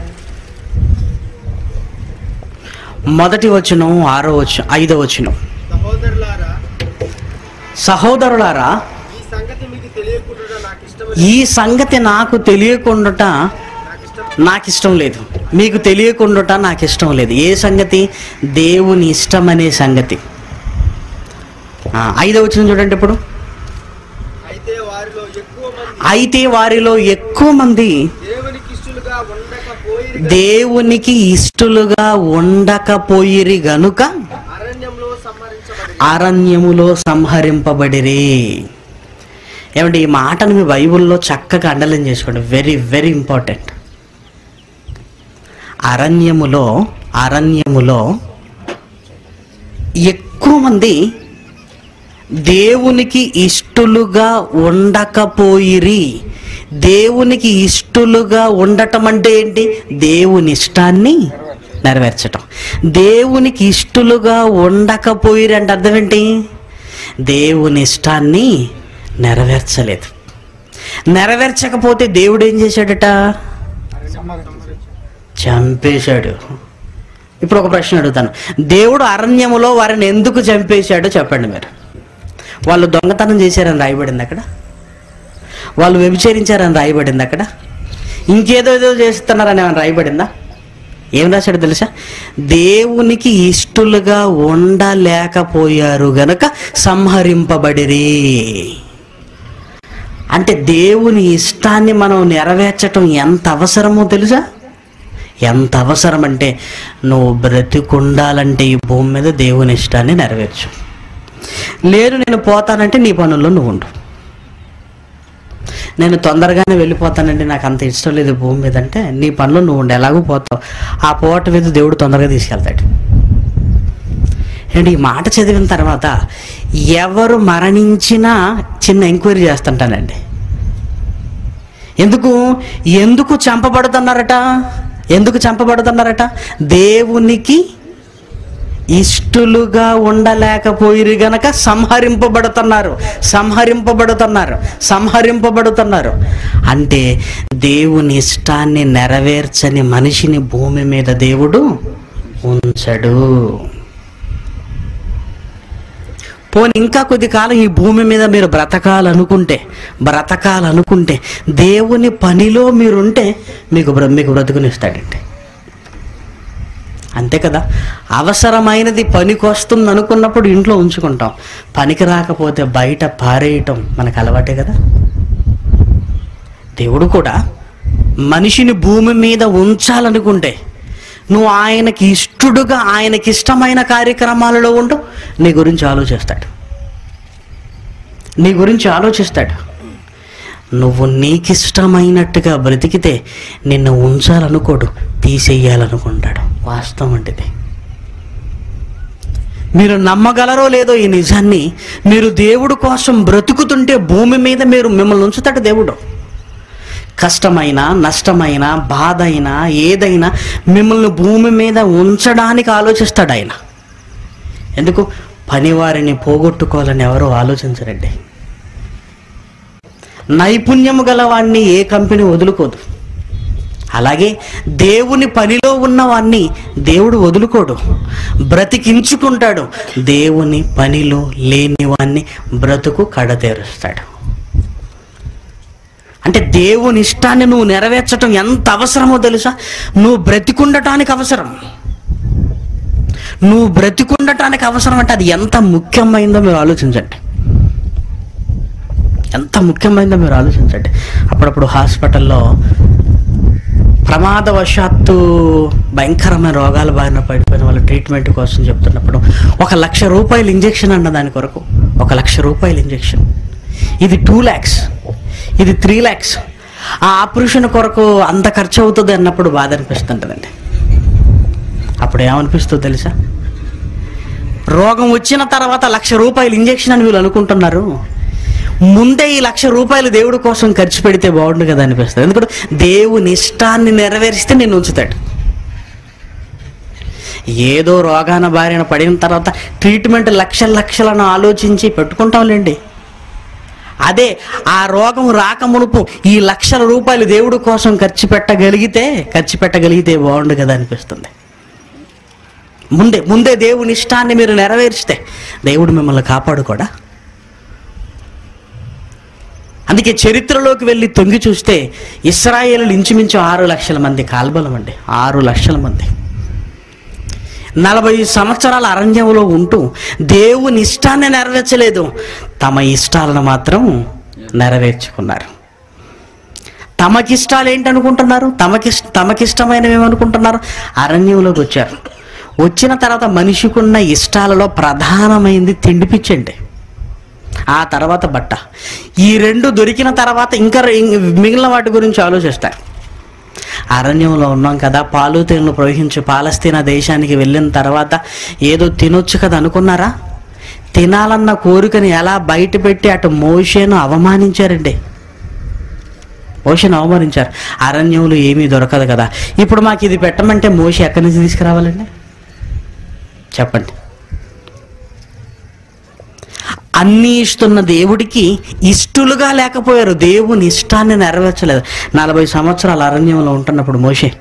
Speaker 1: మొదటి వచనం ఆరో వచనం ఐదో వచనం
Speaker 3: సహోదరులారా
Speaker 1: సహోదరులారా
Speaker 3: ఈ సంగతి మీకు తెలియకుండా నాకు ఇష్టం
Speaker 1: ఈ సంగతి నాకు తెలియకుండాట
Speaker 3: నాకు ఇష్టం
Speaker 1: నాకు ఇష్టం లేదు మీకు తెలియకుండాట నాకు ఇష్టం లేదు ఏ సంగతి దేవుని ఇష్టం అనే సంగతి ఆ, ఐదో వచ్చిన చూడండి ఇప్పుడు
Speaker 3: అయితే వారిలో ఎక్కువ మంది
Speaker 1: అయితే వారిలో ఎక్కువ మంది
Speaker 3: దేవునికి ఇష్టలుగా ఉండకపోయి
Speaker 1: దేవునికి ఇష్టలుగా ఉండకపోయిరి గనుక
Speaker 3: అరణ్యంలో సంహరించబడి
Speaker 1: అరణ్యములో సంహరింపబడిరి ఏమంటే ఈ మాటను మీ బైబిల్లో చక్కగా అండర్లైన్ చేసుకోండి వెరీ వెరీ ఇంపార్టెంట్ అరణ్యములో అరణ్యములో ఎక్కువ మంది దేవునికి ఇష్టలుగా ఉండకపోయిరి దేవునికి ఇష్టలుగా ఉండటం అంటే ఏంటి దేవుని ఇష్టాన్ని నెరవేర్చటం దేవునికి ఇష్టలుగా ఉండకపోయిరి అంటే అర్థం ఏంటి దేవుని ఇష్టాన్ని నెరవేర్చలేదు నెరవేర్చకపోతే దేవుడు ఏం చేశాడట చంపేశాడు ఇప్పుడు ఒక ప్రశ్న అడుగుతాను దేవుడు అరణ్యములో వారిని ఎందుకు చంపేశాడో చెప్పండి మీరు వాళ్ళు దొంగతనం చేశారని రాయబడింది అక్కడ వాళ్ళు వ్యభిచరించారని రాయబడింది అక్కడ ఇంకేదో ఏదో చేస్తున్నారని ఏమైనా రాయబడిందా ఏం రాశాడు తెలుసా దేవునికి ఇష్టలుగా ఉండలేకపోయారు గనక సంహరింపబడిరి అంటే దేవుని ఇష్టాన్ని మనం నెరవేర్చటం ఎంత అవసరమో తెలుసా ఎంత అవసరం అంటే నువ్వు బ్రతికుండాలంటే ఈ భూమి మీద దేవుని ఇష్టాన్ని నెరవేర్చు లేదు నేను పోతానంటే నీ పనుల్లో నువ్వు ఉండు నేను తొందరగానే వెళ్ళిపోతానండి నాకు అంత ఇష్టం లేదు ఈ భూమి మీద అంటే నీ పనులు నువ్వు ఉండి ఎలాగూ పోతావు ఆ పోట మీద దేవుడు తొందరగా తీసుకెళ్తాడు ఏంటి ఈ మాట చదివిన తర్వాత ఎవరు మరణించినా చిన్న ఎంక్వైరీ చేస్తుంటానండి ఎందుకు ఎందుకు చంపబడుతున్నారట ఎందుకు చంపబడుతున్నారట దేవునికి ఇష్టలుగా ఉండలేకపోయిరు గనక సంహరింపబడుతున్నారు సంహరింపబడుతున్నారు సంహరింపబడుతున్నారు అంటే దేవుని ఇష్టాన్ని నెరవేర్చని మనిషిని భూమి మీద దేవుడు ఉంచడు పోనీ ఇంకా కొద్ది కాలం ఈ భూమి మీద మీరు బ్రతకాలనుకుంటే బ్రతకాలనుకుంటే దేవుని పనిలో మీరుంటే మీకు బ్ర- మీకు బ్రతుకునిస్తాడండి అంతే కదా అవసరమైనది పనికి వస్తుంది అనుకున్నప్పుడు ఇంట్లో ఉంచుకుంటాం పనికి రాకపోతే బయట పారేయటం మనకు అలవాటే కదా దేవుడు కూడా మనిషిని భూమి మీద ఉంచాలనుకుంటే నువ్వు ఆయనకి ఇష్టడుగా ఆయనకి ఇష్టమైన కార్యక్రమాలలో ఉండు నీ గురించి ఆలోచిస్తాడు నీ గురించి ఆలోచిస్తాడు నువ్వు నీకిష్టమైనట్టుగా బ్రతికితే నిన్ను ఉంచాలనుకోడు తీసేయాలనుకుంటాడు వాస్తవం అంటే ఇది. మీరు నమ్మగలరో లేదో ఈ నిజాన్ని మీరు దేవుడు కోసం బ్రతుకుతుంటే భూమి మీద మీరు మిమ్మల్ని ఉంచుతాడు దేవుడు కష్టమైన నష్టమైన బాధ అయినా ఏదైనా మిమ్మల్ని భూమి మీద ఉంచడానికి ఆలోచిస్తాడు ఆయన ఎందుకు పనివారిని పోగొట్టుకోవాలని ఎవరో ఆలోచించరండి నైపుణ్యము గలవాడిని ఏ కంపెనీ వదులుకోదు అలాగే దేవుని పనిలో ఉన్నవాన్ని దేవుడు వదులుకోడు బ్రతికించుకుంటాడు దేవుని పనిలో లేని వాన్ని బ్రతుకు కడతేరుస్తాడు అంటే దేవుని ఇష్టాన్ని నువ్వు నెరవేర్చటం ఎంత అవసరమో తెలుసా నువ్వు బ్రతికుండటానికి అవసరం నువ్వు బ్రతికుండటానికి అవసరం అంటే అది ఎంత ముఖ్యమైందో మీరు ఆలోచించండి ఎంత ముఖ్యమైందో మీరు ఆలోచించండి అప్పుడప్పుడు హాస్పిటల్లో ప్రమాదవశాత్తు భయంకరమైన రోగాల బారిన పడిపోయిన వాళ్ళ ట్రీట్మెంట్ కోసం చెప్తున్నప్పుడు ఒక లక్ష రూపాయలు ఇంజెక్షన్ అన్న దాని కొరకు ఒక లక్ష రూపాయలు ఇంజెక్షన్ ఇది టూ ల్యాక్స్ ఇది త్రీ ల్యాక్స్ ఆ ఆపరేషన్ కొరకు అంత ఖర్చు అవుతుంది అన్నప్పుడు బాధ అనిపిస్తుంటుందండి అప్పుడు ఏమనిపిస్తుందో తెలుసా రోగం వచ్చిన తర్వాత లక్ష రూపాయలు ఇంజెక్షన్ అని వీళ్ళు అనుకుంటున్నారు ముందే ఈ లక్ష రూపాయలు దేవుడి కోసం ఖర్చు పెడితే బాగుండు కదా అనిపిస్తుంది ఎందుకంటే దేవుని ఇష్టాన్ని నెరవేరిస్తే నేను ఉంచుతాడు ఏదో రోగాన బారిన పడిన తర్వాత ట్రీట్మెంట్ లక్షల లక్షలను ఆలోచించి పెట్టుకుంటాంలేండి అదే ఆ రోగం రాక మునుపు ఈ లక్షల రూపాయలు దేవుడి కోసం ఖర్చు పెట్టగలిగితే ఖర్చు పెట్టగలిగితే బాగుండు కదా అనిపిస్తుంది ముందే ముందే దేవుని ఇష్టాన్ని మీరు నెరవేర్చితే దేవుడు మిమ్మల్ని కాపాడుకోడా అందుకే చరిత్రలోకి వెళ్ళి తొంగి చూస్తే ఇస్రాయేలు ఇంచుమించు ఆరు లక్షల మంది కాల్బలం అండి ఆరు లక్షల మంది నలభై సంవత్సరాల అరణ్యంలో ఉంటూ దేవుని ఇష్టాన్ని నెరవేర్చలేదు తమ ఇష్టాలను మాత్రం నెరవేర్చుకున్నారు తమకిష్టాలు ఏంటనుకుంటున్నారు తమకి తమకిష్టమైనవి ఏమనుకుంటున్నారు అరణ్యంలోకి వచ్చారు వచ్చిన తర్వాత మనిషికున్న ఇష్టాలలో ప్రధానమైంది తిండి పిచ్చండి ఆ తర్వాత బట్ట ఈ రెండు దొరికిన తర్వాత ఇంకా రె- మిగిలిన వాటి గురించి ఆలోచిస్తారు అరణ్యంలో ఉన్నాం కదా పాలు తేనెలు ప్రవహించు పాలస్తీనా దేశానికి వెళ్ళిన తర్వాత ఏదో తినొచ్చు కదా అనుకున్నారా తినాలన్న కోరికని ఎలా బయట పెట్టి అటు మోషేను అవమానించారండి మోషను అవమానించారు అరణ్యంలో ఏమీ దొరకదు కదా ఇప్పుడు మాకు ఇది పెట్టమంటే మోషి ఎక్కడి నుంచి తీసుకురావాలండి చెప్పండి అన్నీ ఇస్తున్న దేవుడికి ఇష్టలుగా లేకపోయారు దేవుని ఇష్టాన్ని నెరవేర్చలేదు నలభై సంవత్సరాల అరణ్యంలో ఉంటున్నప్పుడు మోషే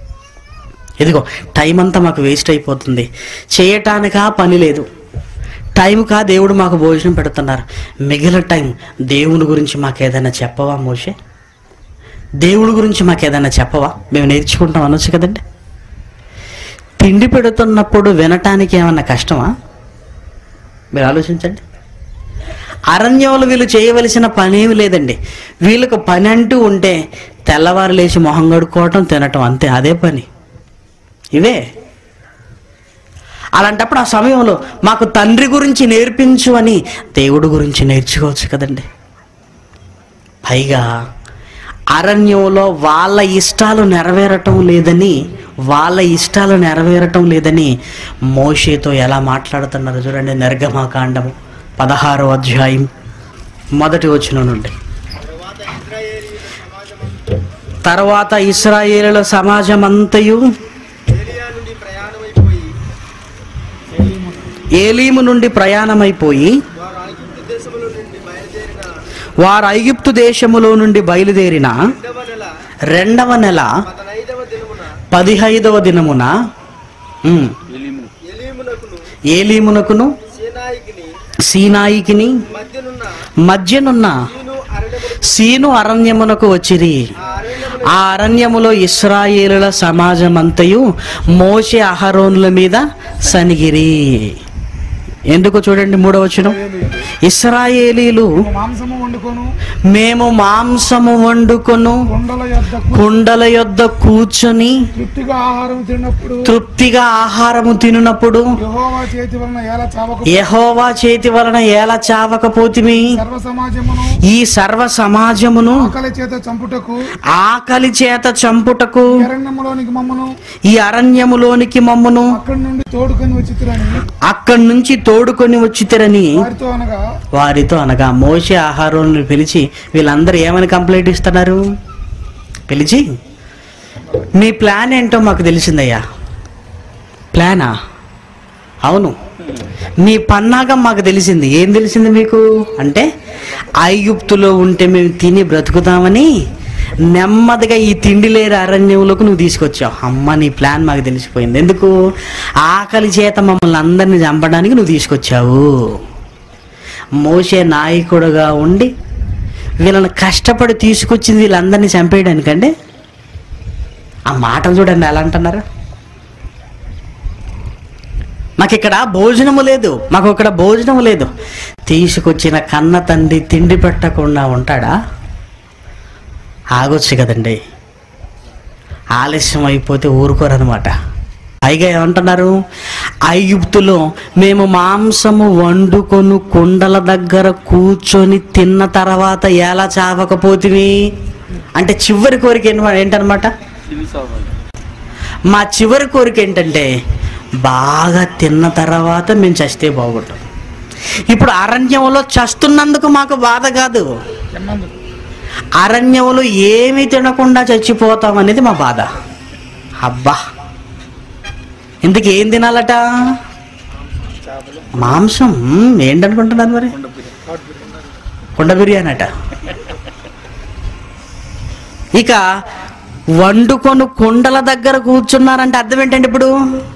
Speaker 1: ఇదిగో టైం అంతా మాకు వేస్ట్ అయిపోతుంది చేయటానికా పని లేదు టైంకా దేవుడు మాకు భోజనం పెడుతున్నారు మిగిలిన టైం దేవుని గురించి మాకు ఏదైనా చెప్పవా మోషే దేవుడి గురించి మాకు ఏదైనా చెప్పవా మేము నేర్చుకుంటాం అనొచ్చు కదండి తిండి పెడుతున్నప్పుడు వినటానికి ఏమన్నా కష్టమా మీరు ఆలోచించండి అరణ్యంలో వీళ్ళు చేయవలసిన పని ఏమి లేదండి వీళ్ళకు పని అంటూ ఉంటే తెల్లవారు లేచి మొహం కడుక్కోవటం తినటం అంతే అదే పని ఇవే అలాంటప్పుడు ఆ సమయంలో మాకు తండ్రి గురించి నేర్పించు అని దేవుడి గురించి నేర్చుకోవచ్చు కదండి పైగా అరణ్యంలో వాళ్ళ ఇష్టాలు నెరవేరటం లేదని వాళ్ళ ఇష్టాలు నెరవేరటం లేదని మోషేతో ఎలా మాట్లాడుతున్నారు చూడండి నిర్గమాకాండము పదహారో అధ్యాయం మొదటి వచనం నుండి
Speaker 3: తర్వాత ఇస్రాయేలీల
Speaker 1: తర్వాత ఇస్రాయేలుల
Speaker 3: సమాజం
Speaker 1: సమాజం అంతయు
Speaker 3: ఏలియా నుండి ప్రయాణమైపోయి
Speaker 1: ఏలీము నుండి ప్రయాణమైపోయి
Speaker 3: వారు ఐగుప్తు దేశములో నుండి బయలుదేరిన
Speaker 1: వారు ఐగుప్తు దేశములో నుండి బయలుదేరిన
Speaker 3: రెండవ నెల
Speaker 1: రెండవ నెల
Speaker 3: పదనైదవ దినమున
Speaker 1: పదిహైదవ దినమున ఉమ్,
Speaker 3: ఎలీమునకును
Speaker 1: ఏలీమునకును
Speaker 3: సేనాయికిని
Speaker 1: సీనాయికిని
Speaker 3: మధ్యనున్న
Speaker 1: మధ్యనున్న
Speaker 3: సీను అరణ్యములకు
Speaker 1: సీను అరణ్యమునకు వచ్చిరి
Speaker 3: ఆ అరణ్యమున
Speaker 1: ఆ అరణ్యములో ఇస్రాయేలుల సమాజమంతయు మోషే అహరోనుల మీద సనిగిరి ఎందుకు చూడండి మూడవచనం ఇస్రాయేలీలు
Speaker 2: మాంసము వండుకొను
Speaker 1: మేము మాంసము వండుకొను
Speaker 2: కొండల యొద్దకు
Speaker 1: కుండల యొద్ద కూర్చొని
Speaker 2: తృప్తిగా ఆహారం తిన్నప్పుడు
Speaker 1: తృప్తిగా ఆహారము తినునప్పుడు
Speaker 2: యెహోవా చేతి వలన ఎలా చావకు
Speaker 1: యెహోవా చేతి వలన ఎలా చావకపోతిమి
Speaker 2: సర్వ సమాజమును
Speaker 1: ఈ సర్వ సమాజమును
Speaker 2: ఆకలి చేత చంపుటకు
Speaker 1: ఆకలి చేత చంపుటకు
Speaker 2: అరణ్యములోనికి మమ్మను
Speaker 1: ఈ అరణ్యములోనికి మమ్మును
Speaker 2: అక్కడి నుండి తోడుకొని వచ్చితురని
Speaker 1: అక్కడి నుంచి తోడుకొని వచ్చితిరని
Speaker 2: వారితో అనగా
Speaker 1: వారితో అనగా మోసే ఆహారాలను పిలిచి వీళ్ళందరూ ఏమని కంప్లైంట్ ఇస్తున్నారు పిలిచి మీ ప్లాన్ ఏంటో మాకు తెలిసిందయ్యా ప్లానా అవును మీ పన్నాగం మాకు తెలిసింది ఏం తెలిసింది మీకు అంటే ఐగుప్తులో ఉంటే మేము తిని బ్రతుకుతామని నెమ్మదిగా ఈ తిండి లేని అరణ్యంలోకి నువ్వు తీసుకొచ్చావు అమ్మ నీ ప్లాన్ మాకు తెలిసిపోయింది ఎందుకు ఆకలి చేత మమ్మల్ని అందరిని చంపడానికి నువ్వు తీసుకొచ్చావు మోసే నాయకుడుగా ఉండి వీళ్ళని కష్టపడి తీసుకొచ్చింది వీళ్ళందరినీ చంపేయడానికండి ఆ మాటలు చూడండి ఎలా అంటున్నారు మాకు ఇక్కడ భోజనము లేదు మాకు ఇక్కడ భోజనము లేదు తీసుకొచ్చిన కన్న తండ్రి తిండి పెట్టకుండా ఉంటాడా ఆగొచ్చు కదండి ఆలస్యం అయిపోతే ఊరుకోరనమాట పైగా ఏమంటున్నారు ఐగుప్తులో మేము మాంసము వండుకొని కుండల దగ్గర కూర్చొని తిన్న తర్వాత ఎలా చావకపోతివి అంటే చివరి కోరిక ఏంట- ఏంటనమాట మా చివరి కోరిక ఏంటంటే బాగా తిన్న తర్వాత మేము చస్తే బాగుంటాం ఇప్పుడు అరణ్యంలో చస్తున్నందుకు మాకు బాధ కాదు
Speaker 2: తిన్నందుకు
Speaker 1: అరణ్యంలో ఏమి తినకుండా చచ్చిపోతాం అనేది మా బాధ అబ్బా ఇందుకు ఏం తినాలట మాంసం మ్మ్, ఏంటనుకుంటున్నారు మరి కుండ బిర్యానీ అట ఇక వండుకొని కుండల దగ్గర కూర్చున్నారంటే అర్థం ఏంటండి ఇప్పుడు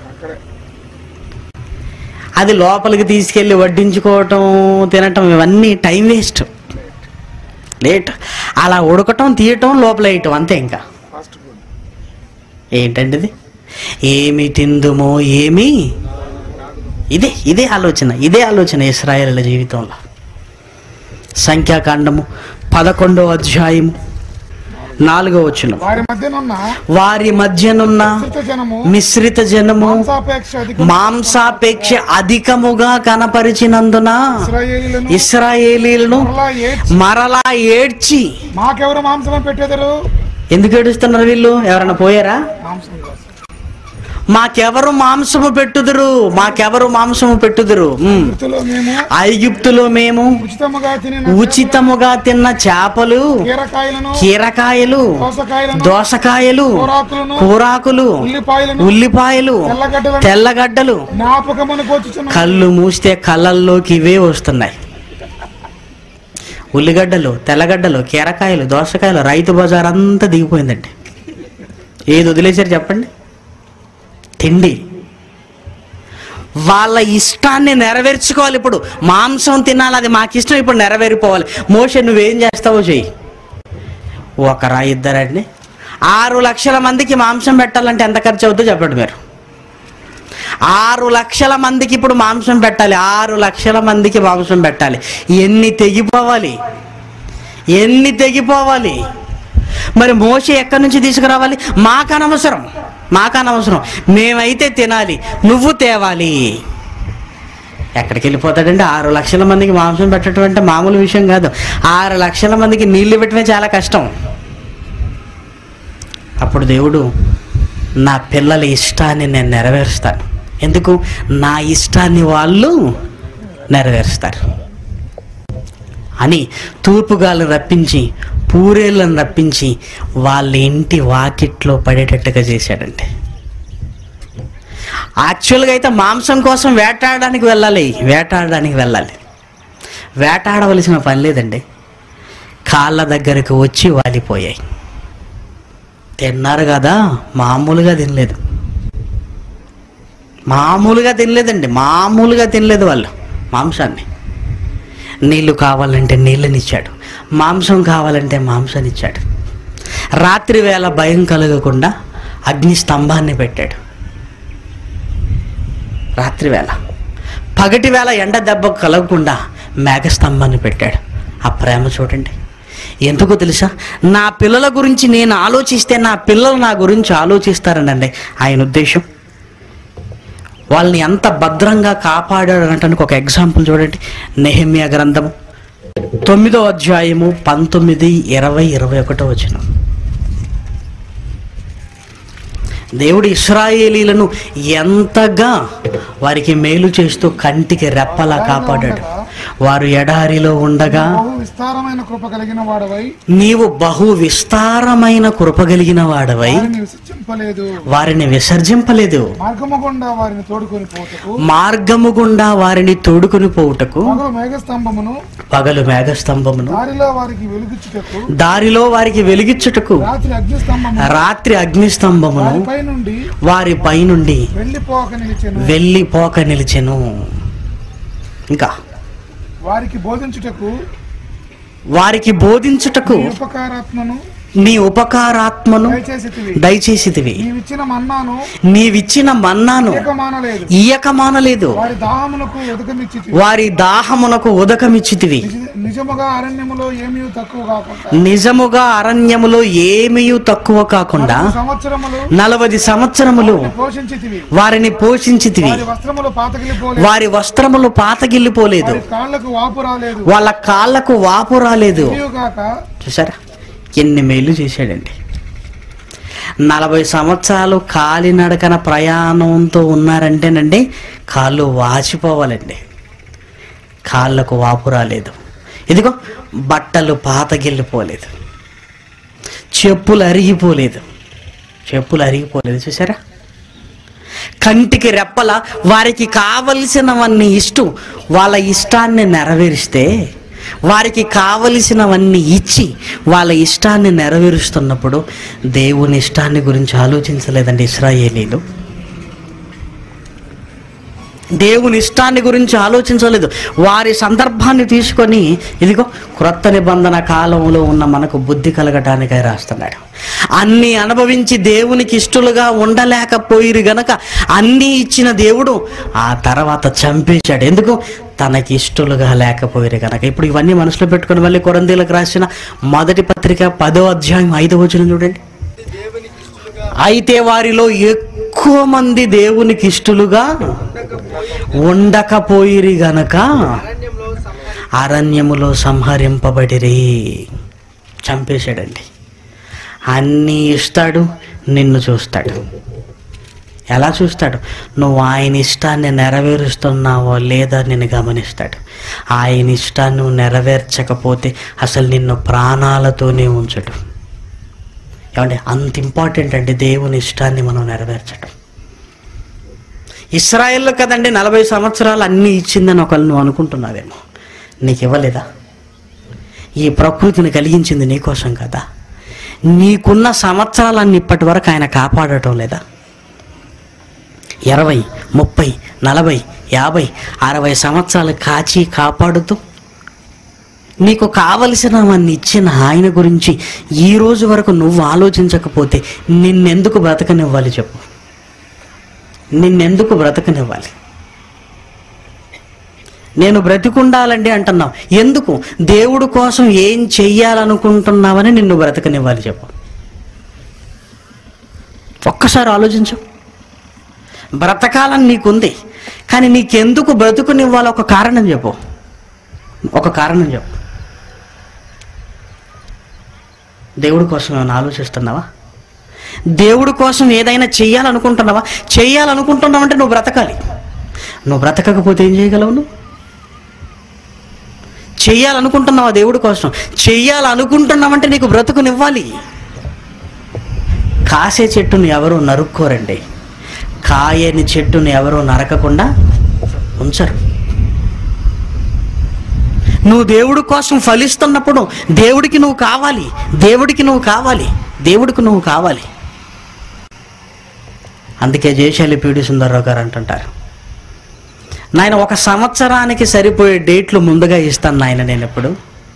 Speaker 1: అది లోపలికి తీసుకెళ్ళి వడ్డించుకోవటం తినటం ఇవన్నీ టైం వేస్ట్ లేట్ అలా ఉడకటం తీయటం లోపల వేయటం అంతే ఇంకా
Speaker 2: ఫాస్ట్ ఫుడ్
Speaker 1: ఏంటండి ఇది ఏమి తిందుమో ఏమి ఇదే ఇదే ఆలోచన ఇదే ఆలోచన ఇస్రాయేల్ జీవితంలో సంఖ్యాకాండము పదకొండో అధ్యాయము నాలుగో వచ్చిన
Speaker 2: వారి మధ్యనున్న
Speaker 1: వారి మధ్యనున్న
Speaker 2: విస్తృత జనము
Speaker 1: మిశ్రిత జనము
Speaker 2: మాంసాపేక్ష అధిక
Speaker 1: మాంసాపేక్ష అధికముగా కనపరిచినందున
Speaker 2: ఇశ్రాయేలీలను
Speaker 1: ఇస్రాయేలీలను
Speaker 2: మరలా ఏడ్చి
Speaker 1: మరలా ఏడ్చి
Speaker 2: మాకెవరు మాంసం పెట్టేదరు
Speaker 1: ఎందుకు ఏడుస్తున్నారు వీళ్ళు ఎవరైనా పోయారా
Speaker 2: మాంసం కోసం.
Speaker 1: మాకెవరు మాంసము పెట్టుదురు మాకెవరు మాంసము పెట్టుదురు ఉమ్.
Speaker 2: వృత్తిలో మేము
Speaker 1: ఐగుప్తులో మేము
Speaker 2: ఉచితముగా తినిన
Speaker 1: ఉచితముగా తిన్న చేపలు
Speaker 2: కీరకాయలను
Speaker 1: కీరకాయలు
Speaker 2: దోసకాయలను
Speaker 1: దోసకాయలు
Speaker 2: కూరాకులను
Speaker 1: కూరాకులు
Speaker 2: ఉల్లిపాయలను
Speaker 1: ఉల్లిపాయలు
Speaker 2: తెల్లగడ్డలను
Speaker 1: తెల్లగడ్డలు
Speaker 2: జ్ఞాపకమును వచ్చుచున్న
Speaker 1: కళ్ళు మూస్తే కళ్ళల్లోకి ఇవే వస్తున్నాయి ఉల్లిగడ్డలు తెల్లగడ్డలు కీరకాయలు దోసకాయలు రైతు బజార్ అంతా దిగిపోయిందండి ఏది వదిలేశారు చెప్పండి తిండి వాళ్ళ ఇష్టాన్ని నెరవేర్చుకోవాలి ఇప్పుడు మాంసం తినాలి అది మాకు ఇష్టం ఇప్పుడు నెరవేరిపోవాలి మోషే నువ్వేం చేస్తావో చెయ్యి ఒకరా ఇద్దరండి ఆరు లక్షల మందికి మాంసం పెట్టాలంటే ఎంత ఖర్చు అవుతుందో చెప్పండి మీరు ఆరు లక్షల మందికి ఇప్పుడు మాంసం పెట్టాలి ఆరు లక్షల మందికి మాంసం పెట్టాలి ఎన్ని తెగిపోవాలి ఎన్ని తెగిపోవాలి మరి మోస ఎక్కడి నుంచి తీసుకురావాలి మాకు అనవసరం మాకు అనవసరం మేమైతే తినాలి నువ్వు తేవాలి ఎక్కడికి వెళ్ళిపోతాడంటే ఆరు లక్షల మందికి మాంసం పెట్టడం అంటే మామూలు విషయం కాదు ఆరు లక్షల మందికి నీళ్లు పెట్టడమే చాలా కష్టం అప్పుడు దేవుడు నా పిల్లల ఇష్టాన్ని నేను నెరవేరుస్తాను ఎందుకు నా ఇష్టాన్ని వాళ్ళు నెరవేరుస్తారు అని తూర్పుగాలను రప్పించి పూరేళ్ళను రప్పించి వాళ్ళ ఇంటి వాకిట్లో పడేటట్టుగా చేశాడండి యాక్చువల్గా అయితే మాంసం కోసం వేటాడడానికి వెళ్ళాలి వేటాడడానికి వెళ్ళాలి వేటాడవలసిన పని లేదండి కాళ్ళ దగ్గరకు వచ్చి వాలిపోయాయి తిన్నారు కదా మామూలుగా తినలేదు మామూలుగా తినలేదండి మామూలుగా తినలేదు వాళ్ళు మాంసాన్ని నీళ్లు కావాలంటే నీళ్ళనిచ్చాడు మాంసం కావాలంటే మాంసాన్నిచ్చాడు రాత్రి వేళ భయం కలగకుండా అగ్ని స్తంభాన్ని పెట్టాడు రాత్రి వేళ పగటి వేళ ఎండ దెబ్బ కలగకుండా మేఘస్తంభాన్ని పెట్టాడు ఆ ప్రేమ చూడండి ఎందుకో తెలుసా నా పిల్లల గురించి నేను ఆలోచిస్తే నా పిల్లలు నా గురించి ఆలోచిస్తారనండి ఆయన ఉద్దేశం వాళ్ళని ఎంత భద్రంగా కాపాడాడు అనటానికి ఒక ఎగ్జాంపుల్ చూడండి నెహమ్యా గ్రంథము తొమ్మిదో అధ్యాయము పంతొమ్మిది ఇరవై ఇరవై ఒకటో వచనం దేవుడు ఇస్రాయేలీలను ఎంతగా వారికి మేలు చేస్తూ కంటికి రెప్పలా కాపాడాడు వారు ఎడారిలో ఉండగా
Speaker 2: బహు విస్తారమైన కృప కలిగిన వాడవై
Speaker 1: నీవు బహు విస్తారమైన కృప కలిగిన వాడవై
Speaker 2: వారిని విసర్జింపలేదు
Speaker 1: వారిని విసర్జింపలేదు
Speaker 2: మార్గము గుండా వారిని తోడుకొని పోటకు
Speaker 1: మార్గము గుండా వారిని తోడుకుని పోవుటకు
Speaker 2: పగలు మేఘస్తంభమును
Speaker 1: పగలు మేఘస్తంభమును
Speaker 2: దారిలో వారికి వెలుగుచ్చుటకు
Speaker 1: దారిలో వారికి వెలిగించుటకు
Speaker 2: రాత్రి అగ్నిస్తంభము
Speaker 1: రాత్రి అగ్నిస్తంభమును
Speaker 2: వారిపై నుండి
Speaker 1: వారి పైనుండి
Speaker 2: వెళ్లిపోక నిలిచెను
Speaker 1: వెళ్ళిపోక నిలిచెను ఇంకా
Speaker 2: వారికి బోధించుటకు
Speaker 1: వారికి బోధించుటకు
Speaker 2: నీ ఉపకారాత్మను
Speaker 1: నీ ఉపకారాత్మను
Speaker 2: దయచేసితివి
Speaker 1: దయచేసితివి
Speaker 2: నీవిచ్చిన మన్నాను
Speaker 1: నీవిచ్చిన మన్నాను
Speaker 2: ఏకమానలేదు
Speaker 1: ఇయ్యక మానలేదు
Speaker 2: వారి దాహమునకు ఉదకమిచ్చి
Speaker 1: వారి దాహమునకు ఉదకమిచ్చితివి
Speaker 2: నిజముగా అరణ్యములో ఏమీ తక్కువ కాకుండా
Speaker 1: నిజముగా అరణ్యములో ఏమీయూ తక్కువ కాకుండా
Speaker 2: సంవత్సరములు
Speaker 1: నలభై సంవత్సరములు
Speaker 2: పోషించితివి
Speaker 1: వారిని పోషించితివి
Speaker 2: వారి వస్త్రములు పాతగిలిపోలేదు
Speaker 1: వారి వస్త్రములు పాతగిల్లిపోలేదు
Speaker 2: వారి కాళ్లకు వాపు రాలేదు
Speaker 1: వాళ్ళ కాళ్ళకు వాపు రాలేదు
Speaker 2: కాక
Speaker 1: చూసారా ఎన్ని మేలు చేశాడండి నలభై సంవత్సరాలు కాలినడకన ప్రయాణంతో ఉన్నారంటేనండి కాళ్ళు వాచిపోవాలండి కాళ్ళకు వాపు రాలేదు ఇదిగో బట్టలు పాతగిల్లిపోలేదు చెప్పులు అరిగిపోలేదు చెప్పులు అరిగిపోలేదు చూసారా కంటికి రెప్పల వారికి కావలసినవన్నీ ఇష్టం వాళ్ళ ఇష్టాన్ని నెరవేరిస్తే వారికి కావలసినవన్నీ ఇచ్చి వాళ్ళ ఇష్టాన్ని నెరవేరుస్తున్నప్పుడు దేవుని ఇష్టాన్ని గురించి ఆలోచించలేదండి ఇస్రాయేలీలు దేవుని ఇష్టాన్ని గురించి ఆలోచించలేదు వారి సందర్భాన్ని తీసుకొని ఇదిగో క్రొత్త నిబంధన కాలంలో ఉన్న మనకు బుద్ధి కలగటానికై రాస్తున్నాడు అన్నీ అనుభవించి దేవునికి ఇష్టలుగా ఉండలేకపోయిరు గనక అన్నీ ఇచ్చిన దేవుడు ఆ తర్వాత చంపేశాడు ఎందుకు తనకి ఇష్టలుగా లేకపోయిరు గనక ఇప్పుడు ఇవన్నీ మనసులో పెట్టుకొని మళ్ళీ కొరందీలకు రాసిన మొదటి పత్రిక పదో అధ్యాయం ఐదో వచనం చూడండి
Speaker 3: దేవునికి ఇష్టలుగా
Speaker 1: అయితే వారిలో ఎక్కువ మంది దేవునికి ఇష్టలుగా ఉండకపోయిరి గనక
Speaker 3: అరణ్యంలో సంహరి
Speaker 1: అరణ్యములో సంహరింపబడిరి చంపేశాడండి అన్నీ ఇస్తాడు నిన్ను చూస్తాడు ఎలా చూస్తాడు నువ్వు ఆయన ఇష్టాన్ని నెరవేరుస్తున్నావో లేదా నిన్ను గమనిస్తాడు ఆయన ఇష్టాన్ని నువ్వు నెరవేర్చకపోతే అసలు నిన్ను ప్రాణాలతోనే ఉంచడు ఏమంటే అంత ఇంపార్టెంట్ అండి దేవుని ఇష్టాన్ని మనం నెరవేర్చడం ఇస్రాయేల్లో కదండి నలభై సంవత్సరాలు అన్నీ ఇచ్చిందని ఒకళ్ళు నువ్వు అనుకుంటున్నావేమో నీకు ఇవ్వలేదా ఈ ప్రకృతిని కలిగించింది నీకోసం కదా నీకున్న సంవత్సరాలన్నీ ఇప్పటి వరకు ఆయన కాపాడటం లేదా ఇరవై ముప్పై నలభై యాభై అరవై సంవత్సరాలు కాచి కాపాడుతూ నీకు కావలసినవన్నీ ఇచ్చిన ఆయన గురించి ఈ రోజు వరకు నువ్వు ఆలోచించకపోతే నిన్నెందుకు బ్రతకనివ్వాలి చెప్పు నిన్నెందుకు బ్రతకనివ్వాలి నేను బ్రతికుండాలండి అంటున్నావు ఎందుకు దేవుడు కోసం ఏం చెయ్యాలనుకుంటున్నావని నిన్ను బ్రతకనివ్వాలి చెప్పు ఒక్కసారి ఆలోచించు బ్రతకాలని నీకుంది కానీ నీకెందుకు బ్రతుకునివ్వాలో ఒక కారణం చెప్పు ఒక కారణం చెప్పు దేవుడి కోసం ఏమైనా ఆలోచిస్తున్నావా దేవుడి కోసం ఏదైనా చెయ్యాలనుకుంటున్నావా చెయ్యాలనుకుంటున్నావంటే నువ్వు బ్రతకాలి నువ్వు బ్రతకకపోతే ఏం చేయగలవు నువ్వు చెయ్యాలనుకుంటున్నావా దేవుడి కోసం చెయ్యాలనుకుంటున్నావంటే నీకు బ్రతుకునివ్వాలి కాసే చెట్టుని ఎవరు నరుక్కోరండి కాయని చెట్టుని ఎవరు నరకకుండా ఉంచరు నువ్వు దేవుడి కోసం ఫలిస్తున్నప్పుడు దేవుడికి నువ్వు కావాలి దేవుడికి నువ్వు కావాలి దేవుడికి నువ్వు కావాలి అందుకే జయశాలి పీడి సుందర్రావు గారు అంటుంటారు నాయన ఒక సంవత్సరానికి సరిపోయే డేట్లు ముందుగా ఇస్తాను నాయన నేను ఎప్పుడు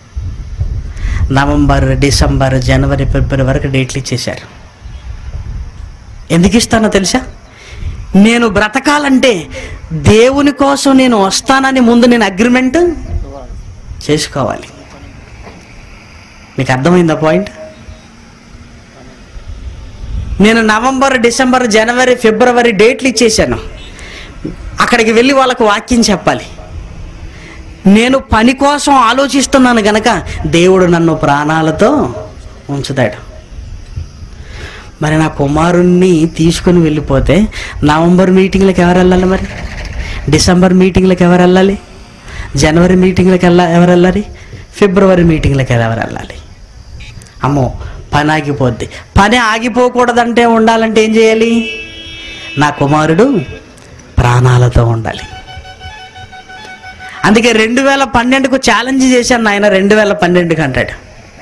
Speaker 1: నవంబర్ డిసెంబర్ జనవరి ఫిబ్రవరి వరకు డేట్లు ఇచ్చేశారు ఎందుకు ఇస్తానో తెలుసా నేను బ్రతకాలంటే దేవుని కోసం నేను వస్తానని ముందు నేను అగ్రిమెంట్ చేసుకోవాలి మీకు అర్థమైందా పాయింట్ నేను నవంబర్ డిసెంబర్ జనవరి ఫిబ్రవరి డేట్లు ఇచ్చేసాను అక్కడికి వెళ్ళి వాళ్ళకు వాక్యం చెప్పాలి నేను పని కోసం ఆలోచిస్తున్నాను గనక దేవుడు నన్ను ప్రాణాలతో ఉంచుతాడు మరి నా కుమారుణ్ణి తీసుకుని వెళ్ళిపోతే నవంబర్ మీటింగ్లకు ఎవరు వెళ్ళాలి మరి డిసెంబర్ మీటింగ్లకు ఎవరు వెళ్ళాలి జనవరి మీటింగ్లకు వెళ్ళా ఎవరు వెళ్ళాలి ఫిబ్రవరి మీటింగ్లకు ఎవరు వెళ్ళాలి అమ్మో పని ఆగిపోద్ది పని ఆగిపోకూడదంటే ఉండాలంటే ఏం చేయాలి నా కుమారుడు ప్రాణాలతో ఉండాలి అందుకే రెండు వేల పన్నెండుకు ఛాలెంజ్ చేశాను ఆయన రెండు వేల పన్నెండుకి అంటాడు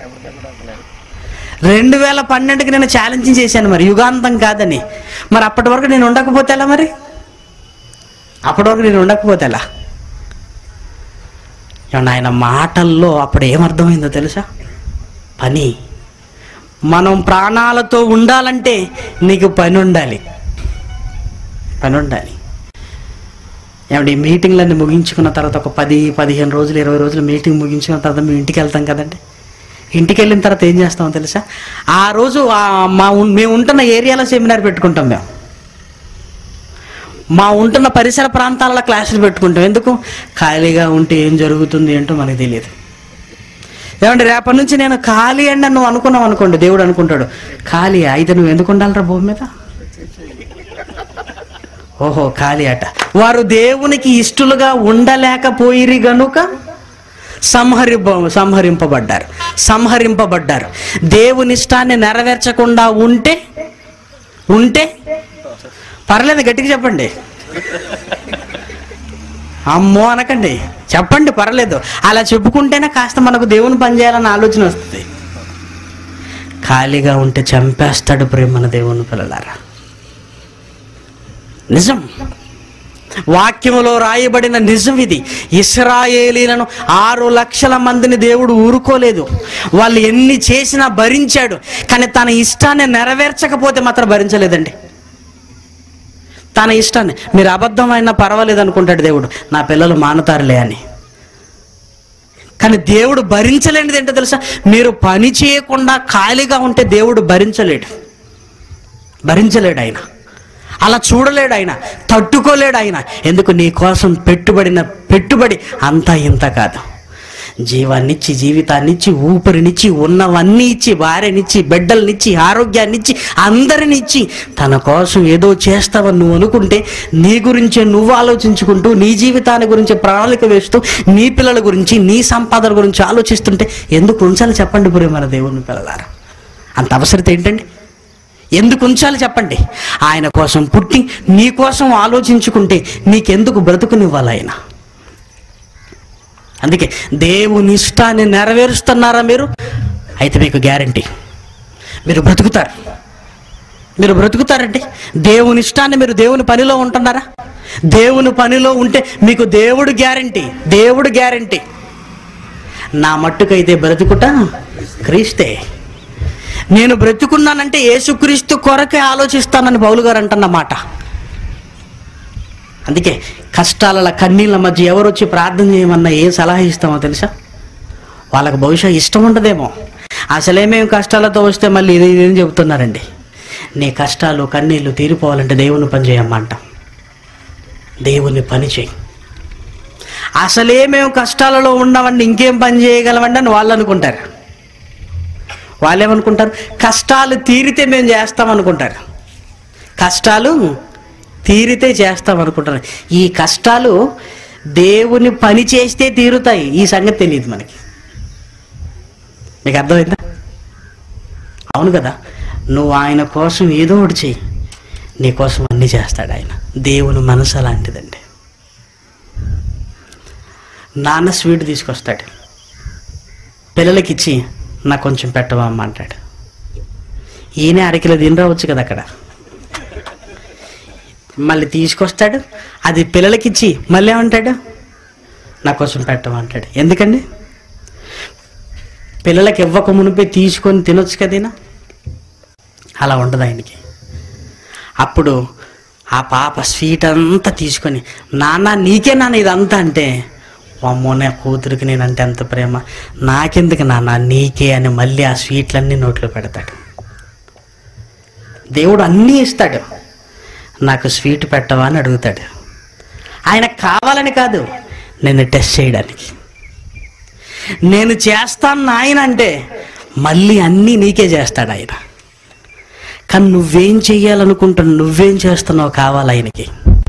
Speaker 1: రెండు వేల పన్నెండుకి నేను ఛాలెంజ్ చేశాను మరి యుగాంతం కాదని మరి అప్పటి వరకు నేను ఉండకపోతే ఎలా మరి అప్పటి వరకు నేను ఉండకపోతే ఎలా ఏమన్నా ఆయన మాటల్లో అప్పుడు ఏమర్థమైందో తెలుసా పని మనం ప్రాణాలతో ఉండాలంటే నీకు పని ఉండాలి పని ఉండాలి ఏమంటే ఈ మీటింగ్లన్నీ ముగించుకున్న తర్వాత ఒక పది పదిహేను రోజులు ఇరవై రోజులు మీటింగ్ ముగించుకున్న తర్వాత మేము ఇంటికి వెళ్తాం కదండి ఇంటికి వెళ్ళిన తర్వాత ఏం చేస్తామో తెలుసా ఆ రోజు ఆ మా ఉన్- మేము ఉంటున్న ఏరియాలో సెమినార్ పెట్టుకుంటాం మేము మా ఉంటున్న పరిసర ప్రాంతాలలో క్లాసులు పెట్టుకుంటాం ఎందుకు ఖాళీగా ఉంటే ఏం జరుగుతుంది ఏంటో మనకు తెలియదు ఏమంటే రేపటి నుంచి నేను ఖాళీ అండి అని నువ్వు అనుకున్నావు అనుకోండి దేవుడు అనుకుంటాడు ఖాళీ అయితే నువ్వు ఎందుకు ఉండాలరా భూమి మీద ఓహో ఖాళీ అట వారు దేవునికి ఇష్టలుగా ఉండలేకపోయిరి గనుక సంహరింప సంహరింపబడ్డారు సంహరింపబడ్డారు దేవుని ఇష్టాన్ని నెరవేర్చకుండా ఉంటే ఉంటే పర్లేదు గట్టిగా చెప్పండి అమ్మో అనకండి చెప్పండి పర్లేదు అలా చెప్పుకుంటేనే కాస్త మనకు దేవుని పని చేయాలని ఆలోచన వస్తుంది ఖాళీగా ఉంటే చంపేస్తాడు ప్రేమన దేవుని పిల్లలారా నిజం వాక్యములో రాయబడిన నిజం ఇది ఇస్రాయేలీలను ఆరు లక్షల మందిని దేవుడు ఊరుకోలేదు వాళ్ళు ఎన్ని చేసినా భరించాడు కానీ తన ఇష్టాన్ని నెరవేర్చకపోతే మాత్రం భరించలేదండి తన ఇష్టాన్ని మీరు అబద్ధమైనా పర్వాలేదు అనుకుంటాడు దేవుడు నా పిల్లలు మానుతారులే అని కానీ దేవుడు భరించలేనిది ఏంటో తెలుసా మీరు పని చేయకుండా ఖాళీగా ఉంటే దేవుడు భరించలేడు భరించలేడు ఆయన అలా చూడలేడు ఆయన తట్టుకోలేడు ఆయన ఎందుకు నీ కోసం పెట్టుబడిన పెట్టుబడి అంతా ఇంత కాదు జీవాన్నిచ్చి జీవితాన్నిచ్చి ఊపిరినిచ్చి ఉన్నవన్నీ ఇచ్చి భార్యనిచ్చి బిడ్డలనిచ్చి ఆరోగ్యాన్నిచ్చి అందరినిచ్చి తన కోసం ఏదో చేస్తావని నువ్వు అనుకుంటే నీ గురించే నువ్వు ఆలోచించుకుంటూ నీ జీవితాన్ని గురించి ప్రణాళిక వేస్తూ నీ పిల్లల గురించి నీ సంపాదన గురించి ఆలోచిస్తుంటే ఎందుకు ఉంచాలి చెప్పండి పురే మన దేవుని పిల్లలారా అంత అవసరత ఏంటండి ఎందుకు ఉంచాలి చెప్పండి ఆయన కోసం పుట్టి నీ కోసం ఆలోచించుకుంటే నీకెందుకు బ్రతుకునివ్వాలి ఆయన అందుకే దేవుని ఇష్టాన్ని నెరవేరుస్తున్నారా మీరు అయితే మీకు గ్యారంటీ మీరు బ్రతుకుతారు మీరు బ్రతుకుతారండి దేవుని ఇష్టాన్ని మీరు దేవుని పనిలో ఉంటున్నారా దేవుని పనిలో ఉంటే మీకు దేవుడు గ్యారంటీ దేవుడు గ్యారంటీ నా మట్టుకైతే బ్రతుకుట క్రీస్తే నేను బ్రతుకున్నానంటే యేసుక్రీస్తు కొరకే ఆలోచిస్తానని పౌలు గారు అంటున్నమాట అందుకే కష్టాల కన్నీళ్ళ మధ్య ఎవరు వచ్చి ప్రార్థన చేయమన్నా ఏం సలహా ఇస్తామో తెలుసా వాళ్ళకి బహుశా ఇష్టం ఉండదేమో అసలేమేం కష్టాలతో వస్తే మళ్ళీ ఇది ఇదేం చెబుతున్నారండి నీ కష్టాలు కన్నీళ్ళు తీరిపోవాలంటే దేవుని పని చేయమ్మంట దేవుని పని చేయి అసలే మేము కష్టాలలో ఉన్నామండి ఇంకేం పని చేయగలమండి అని వాళ్ళు అనుకుంటారు వాళ్ళు ఏమనుకుంటారు కష్టాలు తీరితే మేము చేస్తాం అనుకుంటారు కష్టాలు తీరితే చేస్తాం అనుకుంటారు ఈ కష్టాలు దేవుని పని చేస్తే తీరుతాయి ఈ సంగతి తెలియదు మనకి మీకు అర్థమైందా అవును కదా నువ్వు ఆయన కోసం ఏదో ఒకటి చెయ్యి నీ కోసం అన్నీ చేస్తాడు ఆయన దేవుని మనసు అలాంటిదండి నాన్న స్వీట్ తీసుకొస్తాడు పిల్లలకి ఇచ్చి నాకు కొంచెం పెట్టవా అమ్మ అంటాడు ఈయనే అరకిలో తిని రావచ్చు కదా అక్కడ మళ్ళీ తీసుకొస్తాడు అది పిల్లలకి ఇచ్చి మళ్ళీ ఏమంటాడు నా కోసం పెట్టవా అంటాడు ఎందుకండి పిల్లలకి ఇవ్వక మునిపే తీసుకొని తినొచ్చు కదీనా అలా ఉండదు ఆయనకి అప్పుడు ఆ పాప స్వీట్ అంతా తీసుకొని నాన్న నీకే నాన్న ఇదంతా అంటే అమ్మో నా కూతురికి నేనంటే ఎంత ప్రేమ నాకెందుకు నాన్న నీకే అని మళ్ళీ ఆ స్వీట్లన్నీ నోట్లో పెడతాడు దేవుడు అన్నీ ఇస్తాడు నాకు స్వీట్ పెట్టవా అని అడుగుతాడు ఆయన కావాలని కాదు నేను టెస్ట్ చేయడానికి నేను చేస్తాను నాయన అంటే మళ్ళీ అన్నీ నీకే చేస్తాడు ఆయన కానీ నువ్వేం చెయ్యాలనుకుంటున్నావు నువ్వేం చేస్తున్నావు కావాలి ఆయనకి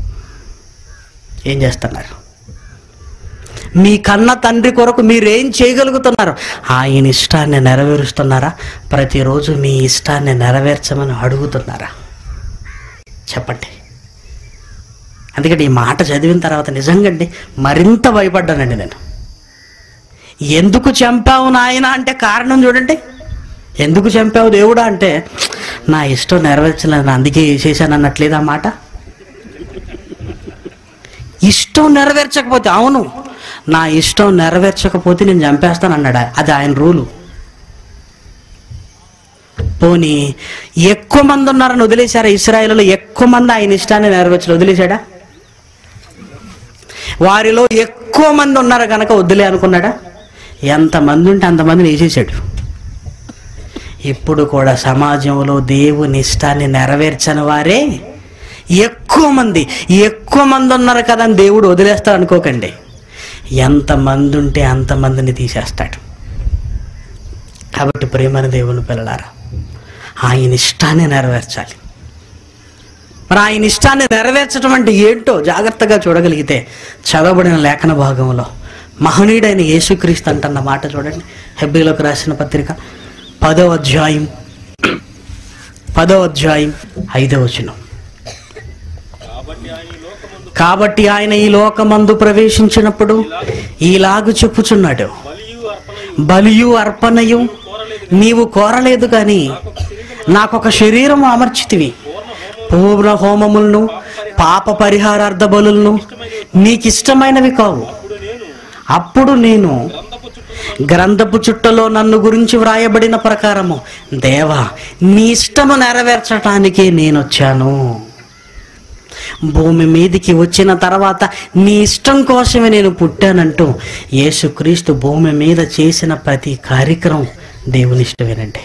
Speaker 1: ఏం చేస్తున్నారు మీ కన్న తండ్రి కొరకు మీరేం చేయగలుగుతున్నారు ఆయన ఇష్టాన్ని నెరవేరుస్తున్నారా ప్రతిరోజు మీ ఇష్టాన్ని నెరవేర్చమని అడుగుతున్నారా చెప్పండి అందుకని ఈ మాట చదివిన తర్వాత నిజంగా అండి మరింత భయపడ్డానండి నేను ఎందుకు చంపావు నాయన అంటే కారణం చూడండి ఎందుకు చంపావు దేవుడా అంటే నా ఇష్టం నెరవేర్చలేదు అందుకే చేశాను అన్నట్లేదు ఆ మాట ఇష్టం నెరవేర్చకపోతే అవును నా ఇష్టం నెరవేర్చకపోతే నేను చంపేస్తాను అన్నాడు అది ఆయన రూలు పోనీ ఎక్కువ మంది ఉన్నారని వదిలేశారా ఇస్రాయేల్లో ఎక్కువ మంది ఆయన ఇష్టాన్ని నెరవేర్చలు వదిలేశాడా వారిలో ఎక్కువ మంది ఉన్నారు కనుక వద్దులే అనుకున్నాడా ఎంతమంది ఉంటే అంతమందిని వేసేసాడు ఇప్పుడు కూడా సమాజంలో దేవుని ఇష్టాన్ని నెరవేర్చని వారే ఎక్కువ మంది ఎక్కువ మంది ఉన్నారు కదా అని దేవుడు వదిలేస్తాడు అనుకోకండి ఎంతమంది ఉంటే అంతమందిని తీసేస్తాడు కాబట్టి ప్రేమని దేవుని పిల్లలారా ఆయన ఇష్టాన్ని నెరవేర్చాలి మరి ఆయన ఇష్టాన్ని నెరవేర్చడం అంటే ఏంటో జాగ్రత్తగా చూడగలిగితే చదవబడిన లేఖన భాగంలో మహనీయుడైన యేసుక్రీస్తు అంటున్న మాట చూడండి హెబ్రిలోకి రాసిన పత్రిక పదో అధ్యాయం పదో అధ్యాయం ఐదో వచనం కాబట్టి ఆయన ఈ లోకమందు ప్రవేశించినప్పుడు ఈలాగు చెప్పుచున్నాడు బలియు అర్పణయు నీవు కోరలేదు కానీ నాకొక శరీరం అమర్చితివి పూర్ణ హోమములను పాప పరిహారార్థ బలులను నీకిష్టమైనవి కావు అప్పుడు నేను గ్రంథపు చుట్టలో నన్ను గురించి వ్రాయబడిన ప్రకారము దేవా నీ ఇష్టము నెరవేర్చటానికే నేను వచ్చాను భూమి మీదికి వచ్చిన తర్వాత నీ ఇష్టం కోసమే నేను పుట్టానంటూ యేసుక్రీస్తు భూమి మీద చేసిన ప్రతి కార్యక్రమం దేవుని ఇష్టమేనండి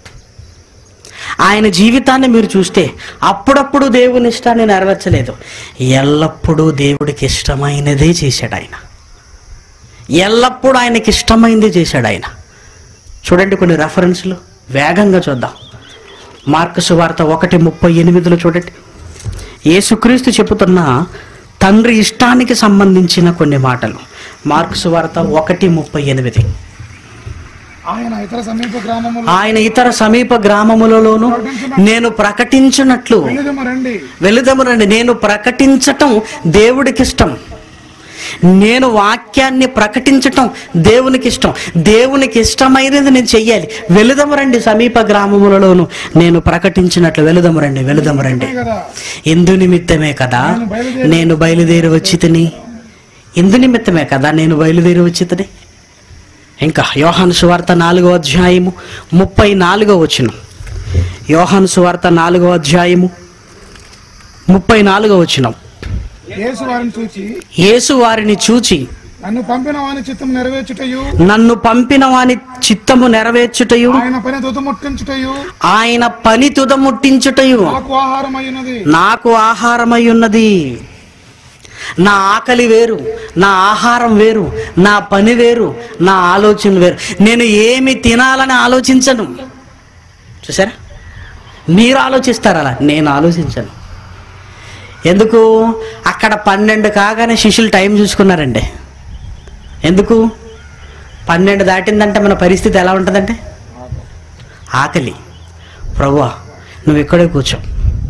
Speaker 1: ఆయన జీవితాన్ని మీరు చూస్తే అప్పుడప్పుడు దేవుని ఇష్టాన్ని నెరవేర్చలేదు ఎల్లప్పుడూ దేవుడికి ఇష్టమైనదే చేశాడు ఆయన ఎల్లప్పుడూ ఆయనకి ఇష్టమైంది చేశాడు ఆయన చూడండి కొన్ని రెఫరెన్స్లు వేగంగా చూద్దాం మార్కు సువార్త ఒకటి ముప్పై ఎనిమిదిలో చూడండి యేసుక్రీస్తు చెబుతున్న తండ్రి ఇష్టానికి సంబంధించిన కొన్ని మాటలు మార్కు సువార్త ఒకటి ముప్పై ఎనిమిది
Speaker 2: ఆయన ఇతర సమీప గ్రామములు
Speaker 1: ఆయన ఇతర సమీప గ్రామములలోను నేను ప్రకటించినట్లు
Speaker 2: వెళ్ళదము రండి
Speaker 1: వెళుదము రండి నేను ప్రకటించటం దేవుడికి ఇష్టం నేను వాక్యాన్ని ప్రకటించటం దేవునికి ఇష్టం దేవునికి ఇష్టమైనది నేను చెయ్యాలి వెలుదము రండి సమీప గ్రామములలోను నేను ప్రకటించినట్లు వెలుదము రండి వెలుదము రండి
Speaker 2: కదా
Speaker 1: ఎందు నిమిత్తమే కదా నేను బయలుదేరి వచ్చి తిని ఎందు నిమిత్తమే కదా నేను బయలుదేరి వచ్చి తిని ఇంకా యోహాను సువార్త నాలుగో అధ్యాయము ముప్పై నాలుగో వచ్చిన యోహాను సువార్త నాలుగో అధ్యాయము ముప్పై నాలుగో వచ్చిన
Speaker 2: యేసు వారిని చూచి
Speaker 1: యేసు వారిని చూచి
Speaker 2: నన్ను పంపిన వాని చిత్తం నెరవేర్చుటయు
Speaker 1: నన్ను పంపిన వాని చిత్తము నెరవేర్చుటయు
Speaker 2: ఆయన పని తుదముట్టించుటయు
Speaker 1: ఆయన పని తుదముట్టించుటయు
Speaker 2: నాకు ఆహారం అయినది
Speaker 1: నాకు ఆహారమై ఉన్నది నా ఆకలి వేరు నా ఆహారం వేరు నా పని వేరు నా ఆలోచన వేరు నేను ఏమి తినాలని ఆలోచించను చూసారా మీరు ఆలోచిస్తారు అలా నేను ఆలోచించను ఎందుకు అక్కడ పన్నెండు కాగానే శిష్యులు టైం చూసుకున్నారండి ఎందుకు పన్నెండు దాటిందంటే మన పరిస్థితి ఎలా ఉంటుందంటే ఆకలి ప్రభువా నువ్వు ఇక్కడే కూర్చో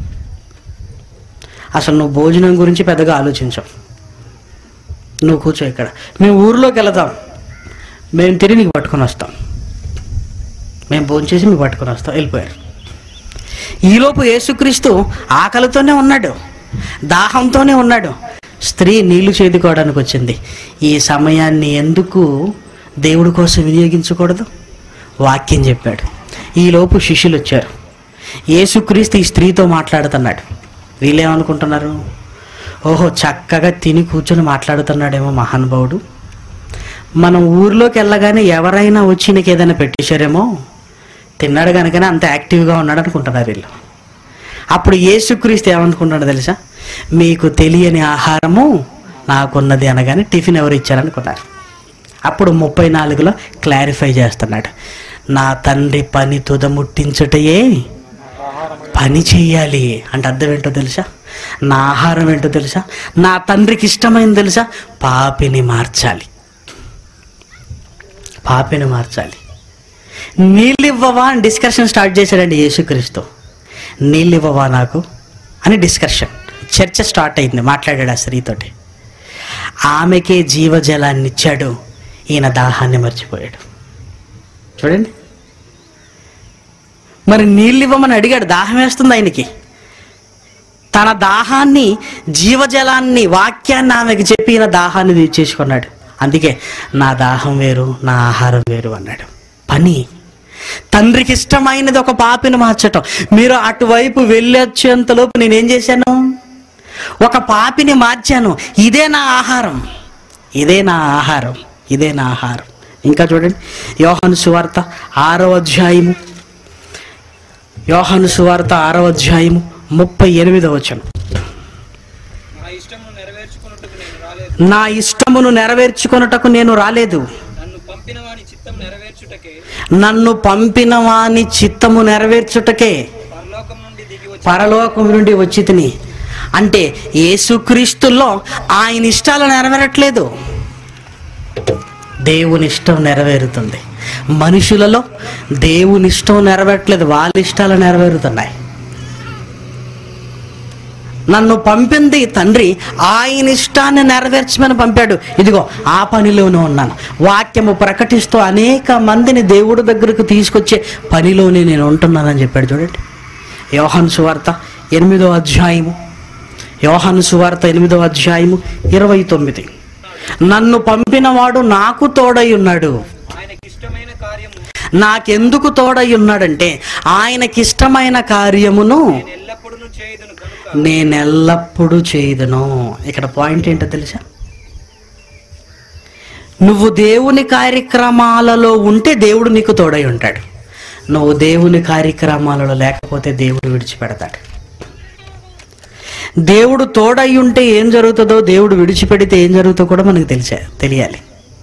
Speaker 1: అసలు నువ్వు భోజనం గురించి పెద్దగా ఆలోచించావు నువ్వు కూర్చో ఇక్కడ మేము ఊర్లోకి వెళదాం మేము తిరిగి నీకు పట్టుకొని వస్తాం మేము భోంచేసి మీకు పట్టుకొని వస్తాం వెళ్ళిపోయారు ఈలోపు యేసుక్రీస్తు ఆకలితోనే ఉన్నాడు దాహంతోనే ఉన్నాడు స్త్రీ నీళ్లు చేదుకోవడానికి వచ్చింది ఈ సమయాన్ని ఎందుకు దేవుడి కోసం వినియోగించకూడదు వాక్యం చెప్పాడు ఈలోపు శిష్యులు వచ్చారు యేసుక్రీస్తు ఈ స్త్రీతో మాట్లాడుతున్నాడు వీళ్ళేమనుకుంటున్నారు ఓహో చక్కగా తిని కూర్చొని మాట్లాడుతున్నాడేమో మహానుభావుడు మనం ఊర్లోకి వెళ్ళగానే ఎవరైనా వచ్చి నీకు ఏదైనా పెట్టేశారేమో తిన్నాడు కనుకనే అంత యాక్టివ్గా ఉన్నాడు అనుకుంటున్నారు వీళ్ళు అప్పుడు యేసుక్రీస్తు ఏమనుకుంటున్నాడు తెలుసా మీకు తెలియని ఆహారము నాకున్నది అనగానే టిఫిన్ ఎవరు ఇచ్చారనుకున్నారు అప్పుడు ముప్పై నాలుగులో క్లారిఫై చేస్తున్నాడు నా తండ్రి పని తుదముట్టించుటయే పని చెయ్యాలి అంటే అర్థం ఏంటో తెలుసా నా ఆహారం ఏంటో తెలుసా నా తండ్రికి ఇష్టమైంది తెలుసా పాపిని మార్చాలి పాపిని మార్చాలి నీళ్ళు ఇవ్వవా అని డిస్కషన్ స్టార్ట్ చేశాడండి యేసుక్రీస్తు నీళ్ళు ఇవ్వవా నాకు అని డిస్కషన్ చర్చ స్టార్ట్ అయింది మాట్లాడాడు ఆ స్త్రీతోటి ఆమెకే జీవజలాన్ని ఇచ్చాడు ఈయన దాహాన్ని మర్చిపోయాడు చూడండి మరి నీళ్ళు ఇవ్వమని అడిగాడు దాహం వేస్తుంది ఆయనకి తన దాహాన్ని జీవజలాన్ని వాక్యాన్ని ఆమెకి చెప్పి ఈయన దాహాన్ని తీర్చేసుకున్నాడు అందుకే నా దాహం వేరు నా ఆహారం వేరు అన్నాడు పని తండ్రికి ఇష్టమైనది ఒక పాపిని మార్చటం మీరు అటువైపు వెళ్ళొచ్చేంతలోపు నేనేం చేశాను ఒక పాపిని మార్చాను ఇదే నా ఆహారం ఇదే నా ఆహారం ఇదే నా ఆహారం ఇంకా చూడండి యోహాను సువార్త ఆరో అధ్యాయము యోహాను సువార్త ఆరో అధ్యాయము ముప్పై ఎనిమిదో వచనం
Speaker 3: నా ఇష్టమును నెరవేర్చుకున్నట్టుకు నేను రాలేదు
Speaker 1: నా ఇష్టమును నెరవేర్చుకొనుటకు నేను రాలేదు
Speaker 3: నన్ను పంపిన వాని చిత్తం నెరవేర్చుటకే
Speaker 1: నన్ను పంపిన వాని చిత్తము నెరవేర్చుటకే
Speaker 3: పరలోకం నుండి దిగి వచ్చి
Speaker 1: పరలోకం నుండి వచ్చి తిని అంటే యేసుక్రీస్తుల్లో ఆయన ఇష్టాలు నెరవేరట్లేదు దేవుని ఇష్టం నెరవేరుతుంది మనుషులలో దేవుని ఇష్టం నెరవేరట్లేదు వాళ్ళ ఇష్టాలు నెరవేరుతున్నాయి నన్ను పంపింది తండ్రి ఆయన ఇష్టాన్ని నెరవేర్చమని పంపాడు ఇదిగో ఆ పనిలోనే ఉన్నాను వాక్యము ప్రకటిస్తూ అనేక మందిని దేవుడి దగ్గరకు తీసుకొచ్చే పనిలోనే నేను ఉంటున్నానని చెప్పాడు చూడండి యోహాను సువార్త ఎనిమిదో అధ్యాయము యోహాను సువార్త ఎనిమిదో అధ్యాయము ఇరవై తొమ్మిది నన్ను పంపినవాడు నాకు తోడై ఉన్నాడు
Speaker 3: ఆయనకి ఇష్టమైన కార్యము
Speaker 1: నాకెందుకు తోడై ఉన్నాడంటే ఆయనకిష్టమైన కార్యమును
Speaker 3: నేను ఎల్లప్పుడూ చేయదును కనుక
Speaker 1: నేనెల్లప్పుడూ చేయదును ఇక్కడ పాయింట్ ఏంటో తెలుసా నువ్వు దేవుని కార్యక్రమాలలో ఉంటే దేవుడు నీకు తోడై ఉంటాడు నువ్వు దేవుని కార్యక్రమాలలో లేకపోతే దేవుడు విడిచిపెడతాడు దేవుడు తోడై ఉంటే ఏం జరుగుతుందో దేవుడు విడిచిపెడితే ఏం జరుగుతుందో కూడా మనకు తెలిసే తెలియాలి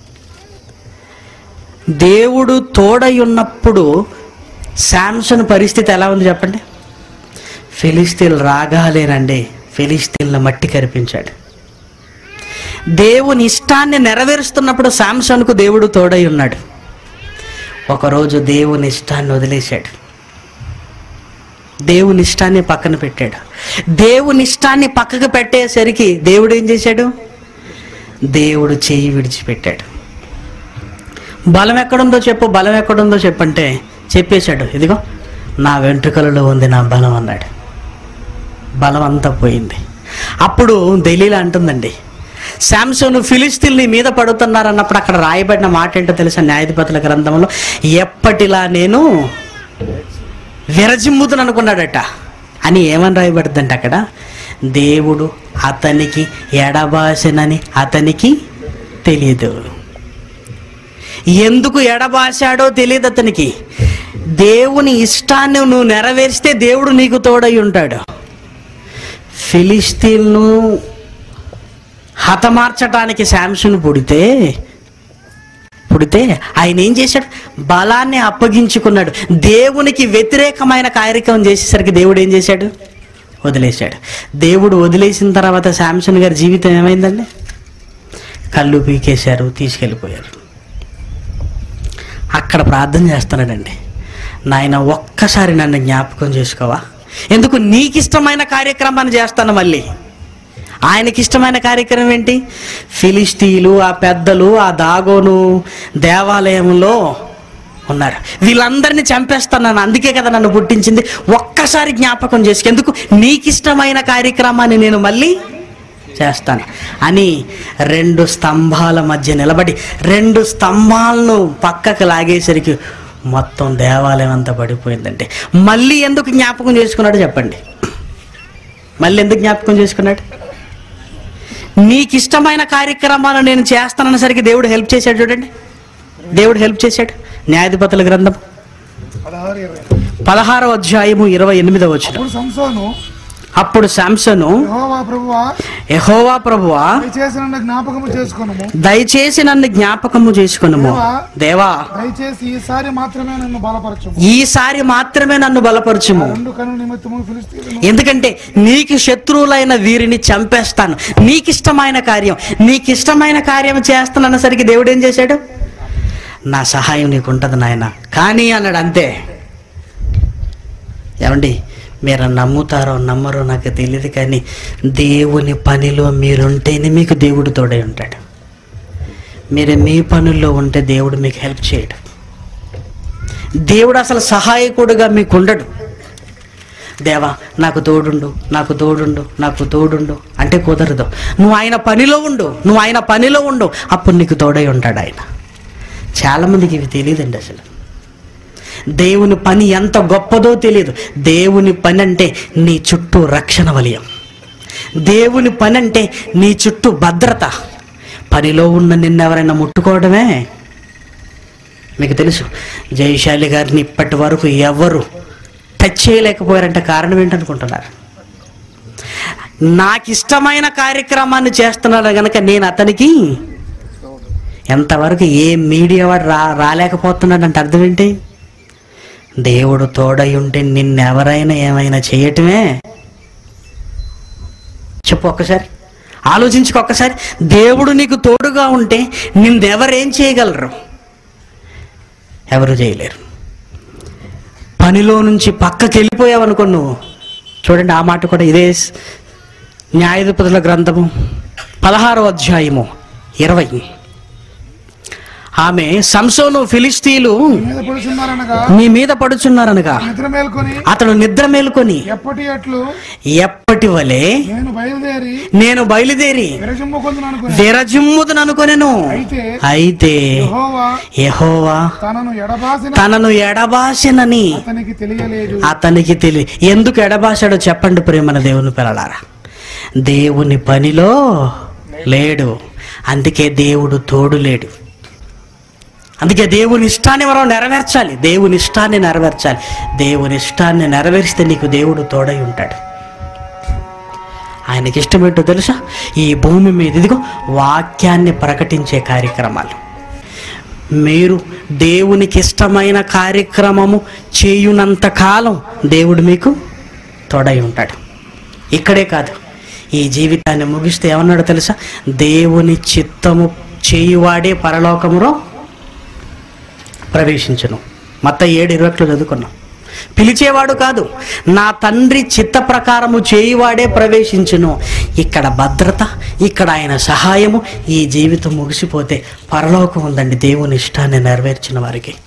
Speaker 1: దేవుడు తోడై ఉన్నప్పుడు శాంసన్ పరిస్థితి ఎలా ఉంది చెప్పండి ఫిలిస్తీన్లు రాగాలేనండి ఫిలిస్తీన్ల మట్టి కరిపించాడు దేవుని ఇష్టాన్ని నెరవేరుస్తున్నప్పుడు శాంసన్కు దేవుడు తోడై ఉన్నాడు ఒకరోజు దేవుని ఇష్టాన్ని వదిలేశాడు దేవుని ఇష్టాన్ని పక్కన పెట్టాడు దేవుని ఇష్టాన్ని పక్కకు పెట్టేసరికి దేవుడు ఏం చేశాడు దేవుడు చెయ్యి విడిచిపెట్టాడు బలం ఎక్కడుందో చెప్పు బలం ఎక్కడుందో చెప్పంటే చెప్పేశాడు ఇదిగో నా వెంట్రుకలలో ఉంది నా బలం అన్నాడు బలం అంతా పోయింది అప్పుడు దలీలా అంటుందండి శాంసోను ఫిలిస్తీన్ నీ మీద పడుతున్నారన్నప్పుడు అక్కడ రాయబడిన మాట ఏంటో తెలుసా న్యాయాధిపతుల గ్రంథంలో ఎప్పటిలా నేను విరజిమ్ముతును అనుకున్నాడట అని ఏమని రాయబడుతుందంటే అక్కడ దేవుడు అతనికి ఎడబాసనని అతనికి తెలియదు ఎందుకు ఎడబాశాడో తెలియదు అతనికి దేవుని ఇష్టాన్ని నువ్వు నెరవేర్స్తే దేవుడు నీకు తోడై ఉంటాడు ఫిలిస్తీన్ను హతమార్చటానికి శాంసన్ పుడితే పుడితే ఆయన ఏం చేశాడు బలాన్ని అప్పగించుకున్నాడు దేవునికి వ్యతిరేకమైన కార్యక్రమం చేసేసరికి దేవుడు ఏం చేశాడు వదిలేశాడు దేవుడు వదిలేసిన తర్వాత శాంసన్ గారి జీవితం ఏమైందండి కళ్ళు పీకేశారు తీసుకెళ్ళిపోయారు అక్కడ ప్రార్థన చేస్తున్నాడండి నాయన ఒక్కసారి నన్ను జ్ఞాపకం చేసుకోవా ఎందుకు నీకు ఇష్టమైన కార్యక్రమాన్ని చేస్తాను మళ్ళీ ఆయనకి ఇష్టమైన కార్యక్రమం ఏంటి ఫిలిస్తీన్లు ఆ పెద్దలు ఆ దాగోను దేవాలయంలో ఉన్నారు వీళ్ళందరినీ చంపేస్తున్నాను అందుకే కదా నన్ను పుట్టించింది ఒక్కసారి జ్ఞాపకం చేసుకు ఎందుకు నీకు ఇష్టమైన కార్యక్రమాన్ని నేను మళ్ళీ చేస్తాను అని రెండు స్తంభాల మధ్య నిలబడి రెండు స్తంభాలను పక్కకు లాగేసరికి మొత్తం దేవాలయం అంతా పడిపోయిందంటే మళ్ళీ ఎందుకు జ్ఞాపకం చేసుకున్నాడు చెప్పండి మళ్ళీ ఎందుకు జ్ఞాపకం చేసుకున్నాడు నీకు ఇష్టమైన కార్యక్రమాలు నేను చేస్తాననేసరికి దేవుడు హెల్ప్ చేశాడు చూడండి దేవుడు హెల్ప్ చేశాడు న్యాయాధిపతుల గ్రంథం
Speaker 2: పదహారు ఇరవై
Speaker 1: పదహారవ అధ్యాయము ఇరవై ఎనిమిదవ వచ్చిన
Speaker 2: అప్పుడు సంసోను
Speaker 1: అప్పుడు శాంసను
Speaker 2: యెహోవా ప్రభువా
Speaker 1: యెహోవా ప్రభువా
Speaker 2: దయచేసి నన్ను జ్ఞాపకము చేసుకొనుము
Speaker 1: దయచేసి నన్ను జ్ఞాపకము చేసుకునుము దేవా
Speaker 2: దయచేసి ఈసారి మాత్రమే నన్ను బలపరచము
Speaker 1: ఈసారి మాత్రమే నన్ను బలపరచుము
Speaker 2: రెండు కను నిమిత్తము ఫిలిస్తీన్లను
Speaker 1: ఎందుకంటే నీకు శత్రువులైన వీరిని చంపేస్తాను నీకు ఇష్టమైన కార్యం నీకు ఇష్టమైన కార్యం చేస్తానన్నసరికి దేవుడు ఏం చేశాడు నా సహాయం నీకు ఉంటుంది నాయన కానీ అన్నాడు అంతే ఏమండి మీరు నమ్ముతారో నమ్మరో నాకు తెలియదు కానీ దేవుని పనిలో మీరుంటేనే మీకు దేవుడు తోడై ఉంటాడు మీరు మీ పనుల్లో ఉంటే దేవుడు మీకు హెల్ప్ చేయడు దేవుడు అసలు సహాయకుడుగా మీకు ఉండడు దేవా నాకు తోడుండు నాకు తోడుండు నాకు తోడుండు అంటే కుదరదు నువ్వు ఆయన పనిలో ఉండు నువ్వు ఆయన పనిలో ఉండు అప్పుడు నీకు తోడై ఉంటాడు ఆయన చాలామందికి ఇవి తెలియదండి అసలు దేవుని పని ఎంత గొప్పదో తెలియదు దేవుని పని అంటే నీ చుట్టూ రక్షణ వలయం దేవుని పని అంటే నీ చుట్టూ భద్రత పనిలో ఉన్న నిన్నెవరైనా ముట్టుకోవడమే మీకు తెలుసు జయశాలి గారిని ఇప్పటి వరకు ఎవరు టచ్ చేయలేకపోయారంటే కారణం ఏంటనుకుంటున్నారు నాకు ఇష్టమైన కార్యక్రమాన్ని చేస్తున్నాడు గనక నేను అతనికి ఎంతవరకు ఏ మీడియా వాడు రా రాలేకపోతున్నాడు అంటే అర్థం ఏంటి దేవుడు తోడై ఉంటే నిన్నెవరైనా ఏమైనా చేయటమే చెప్పు ఒక్కసారి ఆలోచించుకో ఒక్కసారి దేవుడు నీకు తోడుగా ఉంటే నిన్నెవరేం చేయగలరు ఎవరు చేయలేరు పనిలో నుంచి పక్కకి వెళ్ళిపోయావు అనుకో నువ్వు చూడండి ఆ మాట కూడా ఇదే స్- న్యాయాధిపతుల గ్రంథము పదహారో అధ్యాయము ఇరవై ఆమె సంసోను ఫిలిస్తీలు
Speaker 2: మీద పడుచున్నారనగా
Speaker 1: నీ మీద పడుచున్నారనగా
Speaker 2: నిద్ర మేల్కొని
Speaker 1: అతడు నిద్ర మేలుకొని
Speaker 2: ఎప్పటి అట్లు
Speaker 1: ఎప్పటి వలె
Speaker 2: నేను బయలుదేరి
Speaker 1: నేను బయలుదేరి
Speaker 2: విరజిమ్ము కొందును అనుకుని
Speaker 1: విరజిమ్ముదును అనుకొనెను
Speaker 2: అయితే
Speaker 1: అయితే
Speaker 2: యెహోవా
Speaker 1: యెహోవా
Speaker 2: తనను ఎడబాసిన
Speaker 1: తనను ఎడబాసినని
Speaker 2: అతనికి తెలియలేదు
Speaker 1: అతనికి తెలియ ఎందుకు ఎడబాసాడో చెప్పండి ప్రేమన దేవుని పిల్లలారా దేవుని పనిలో లేడు అందుకే దేవుడు తోడు లేడు అందుకే దేవుని ఇష్టాన్ని మనం నెరవేర్చాలి దేవుని ఇష్టాన్ని నెరవేర్చాలి దేవుని ఇష్టాన్ని నెరవేరిస్తే నీకు దేవుడు తోడై ఉంటాడు ఆయనకి ఇష్టమేంటో తెలుసా ఈ భూమి మీద ఇదిగో వాక్యాన్ని ప్రకటించే కార్యక్రమాలు మీరు దేవునికి ఇష్టమైన కార్యక్రమము చేయునంత కాలం దేవుడు మీకు తోడై ఉంటాడు ఇక్కడే కాదు ఈ జీవితాన్ని ముగిస్తే ఏమన్నాడో తెలుసా దేవుని చిత్తము చేయువాడే పరలోకములో ప్రవేశించను మొత్తం ఏడు ఇరవై చదువుకున్నాం పిలిచేవాడు కాదు నా తండ్రి చిత్త ప్రకారము చేయువాడే ప్రవేశించును ఇక్కడ భద్రత ఇక్కడ ఆయన సహాయము ఈ జీవితం ముగిసిపోతే పరలోకం ఉందండి దేవుని ఇష్టాన్ని నెరవేర్చిన వారికి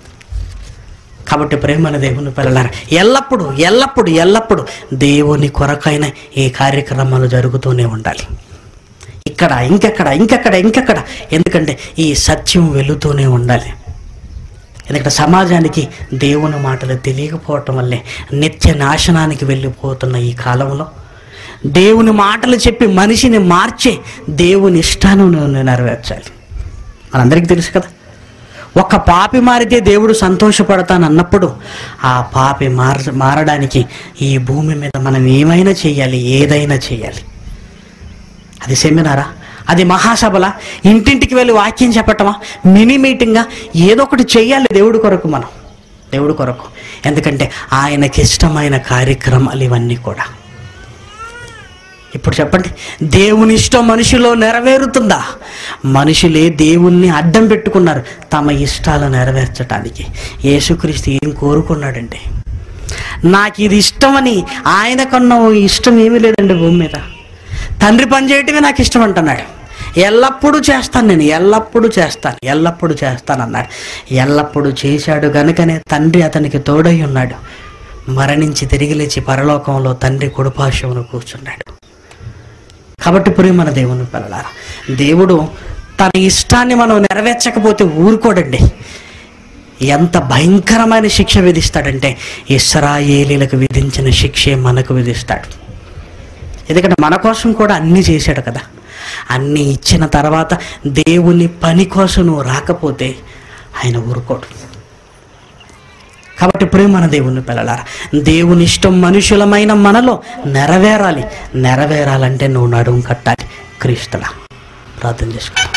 Speaker 1: కాబట్టి ప్రేమన దేవుని పిల్లలారా ఎల్లప్పుడూ ఎల్లప్పుడు ఎల్లప్పుడు దేవుని కొరకైన ఈ కార్యక్రమాలు జరుగుతూనే ఉండాలి ఇక్కడ ఇంకెక్కడ ఇంకెక్కడ ఇంకెక్కడ ఎందుకంటే ఈ సత్యం వెళుతూనే ఉండాలి ఎందుకంటే సమాజానికి దేవుని మాటలు తెలియకపోవటం వల్లే నిత్య నాశనానికి వెళ్ళిపోతున్న ఈ కాలంలో దేవుని మాటలు చెప్పి మనిషిని మార్చే దేవుని ఇష్టాన్ని నువ్వు నెరవేర్చాలి మనందరికీ తెలుసు కదా ఒక పాపి మారితే దేవుడు సంతోషపడతానన్నప్పుడు ఆ పాపి మార మారడానికి ఈ భూమి మీద మనం ఏమైనా చేయాలి ఏదైనా చేయాలి అది సెమినారా అది మహాసభల ఇంటింటికి వెళ్ళి వాక్యం చెప్పటమా మినీ మీటింగా ఏదో ఒకటి చెయ్యాలి దేవుడి కొరకు మనం దేవుడి కొరకు ఎందుకంటే ఆయనకి ఇష్టమైన కార్యక్రమాలు ఇవన్నీ కూడా ఇప్పుడు చెప్పండి దేవుని ఇష్టం మనిషిలో నెరవేరుతుందా మనుషులే దేవుణ్ణి అడ్డం పెట్టుకున్నారు తమ ఇష్టాలు నెరవేర్చటానికి యేసుక్రీస్తు ఏం కోరుకున్నాడండి నాకు ఇది ఇష్టమని ఆయన కన్నా ఓ ఇష్టం ఏమీ లేదండి భూమి మీద తండ్రి పని చేయటమే నాకు ఇష్టం అంటున్నాడు ఎల్లప్పుడూ చేస్తాను నేను ఎల్లప్పుడూ చేస్తాను ఎల్లప్పుడూ చేస్తాను అన్నాడు ఎల్లప్పుడూ చేశాడు గనుకనే తండ్రి అతనికి తోడై ఉన్నాడు మరణించి తిరిగి లేచి పరలోకంలో తండ్రి కుడుపాశమును కూర్చున్నాడు కాబట్టి పురి మన దేవుని పిల్లలారా దేవుడు తన ఇష్టాన్ని మనం నెరవేర్చకపోతే ఊరుకోడండి ఎంత భయంకరమైన శిక్ష విధిస్తాడంటే ఇస్రాయేలీలకు విధించిన శిక్షే మనకు విధిస్తాడు ఎందుకంటే మన కోసం కూడా అన్నీ చేశాడు కదా అన్నీ ఇచ్చిన తర్వాత దేవుని పని కోసం నువ్వు రాకపోతే ఆయన ఊరుకోడు కాబట్టి ప్రేమ మన దేవుని పిల్లలారా దేవుని ఇష్టం మనుషులమైన మనలో నెరవేరాలి నెరవేరాలంటే నువ్వు నడుము కట్టాలి క్రీస్తులా ప్రార్థన చేసుకుంటాం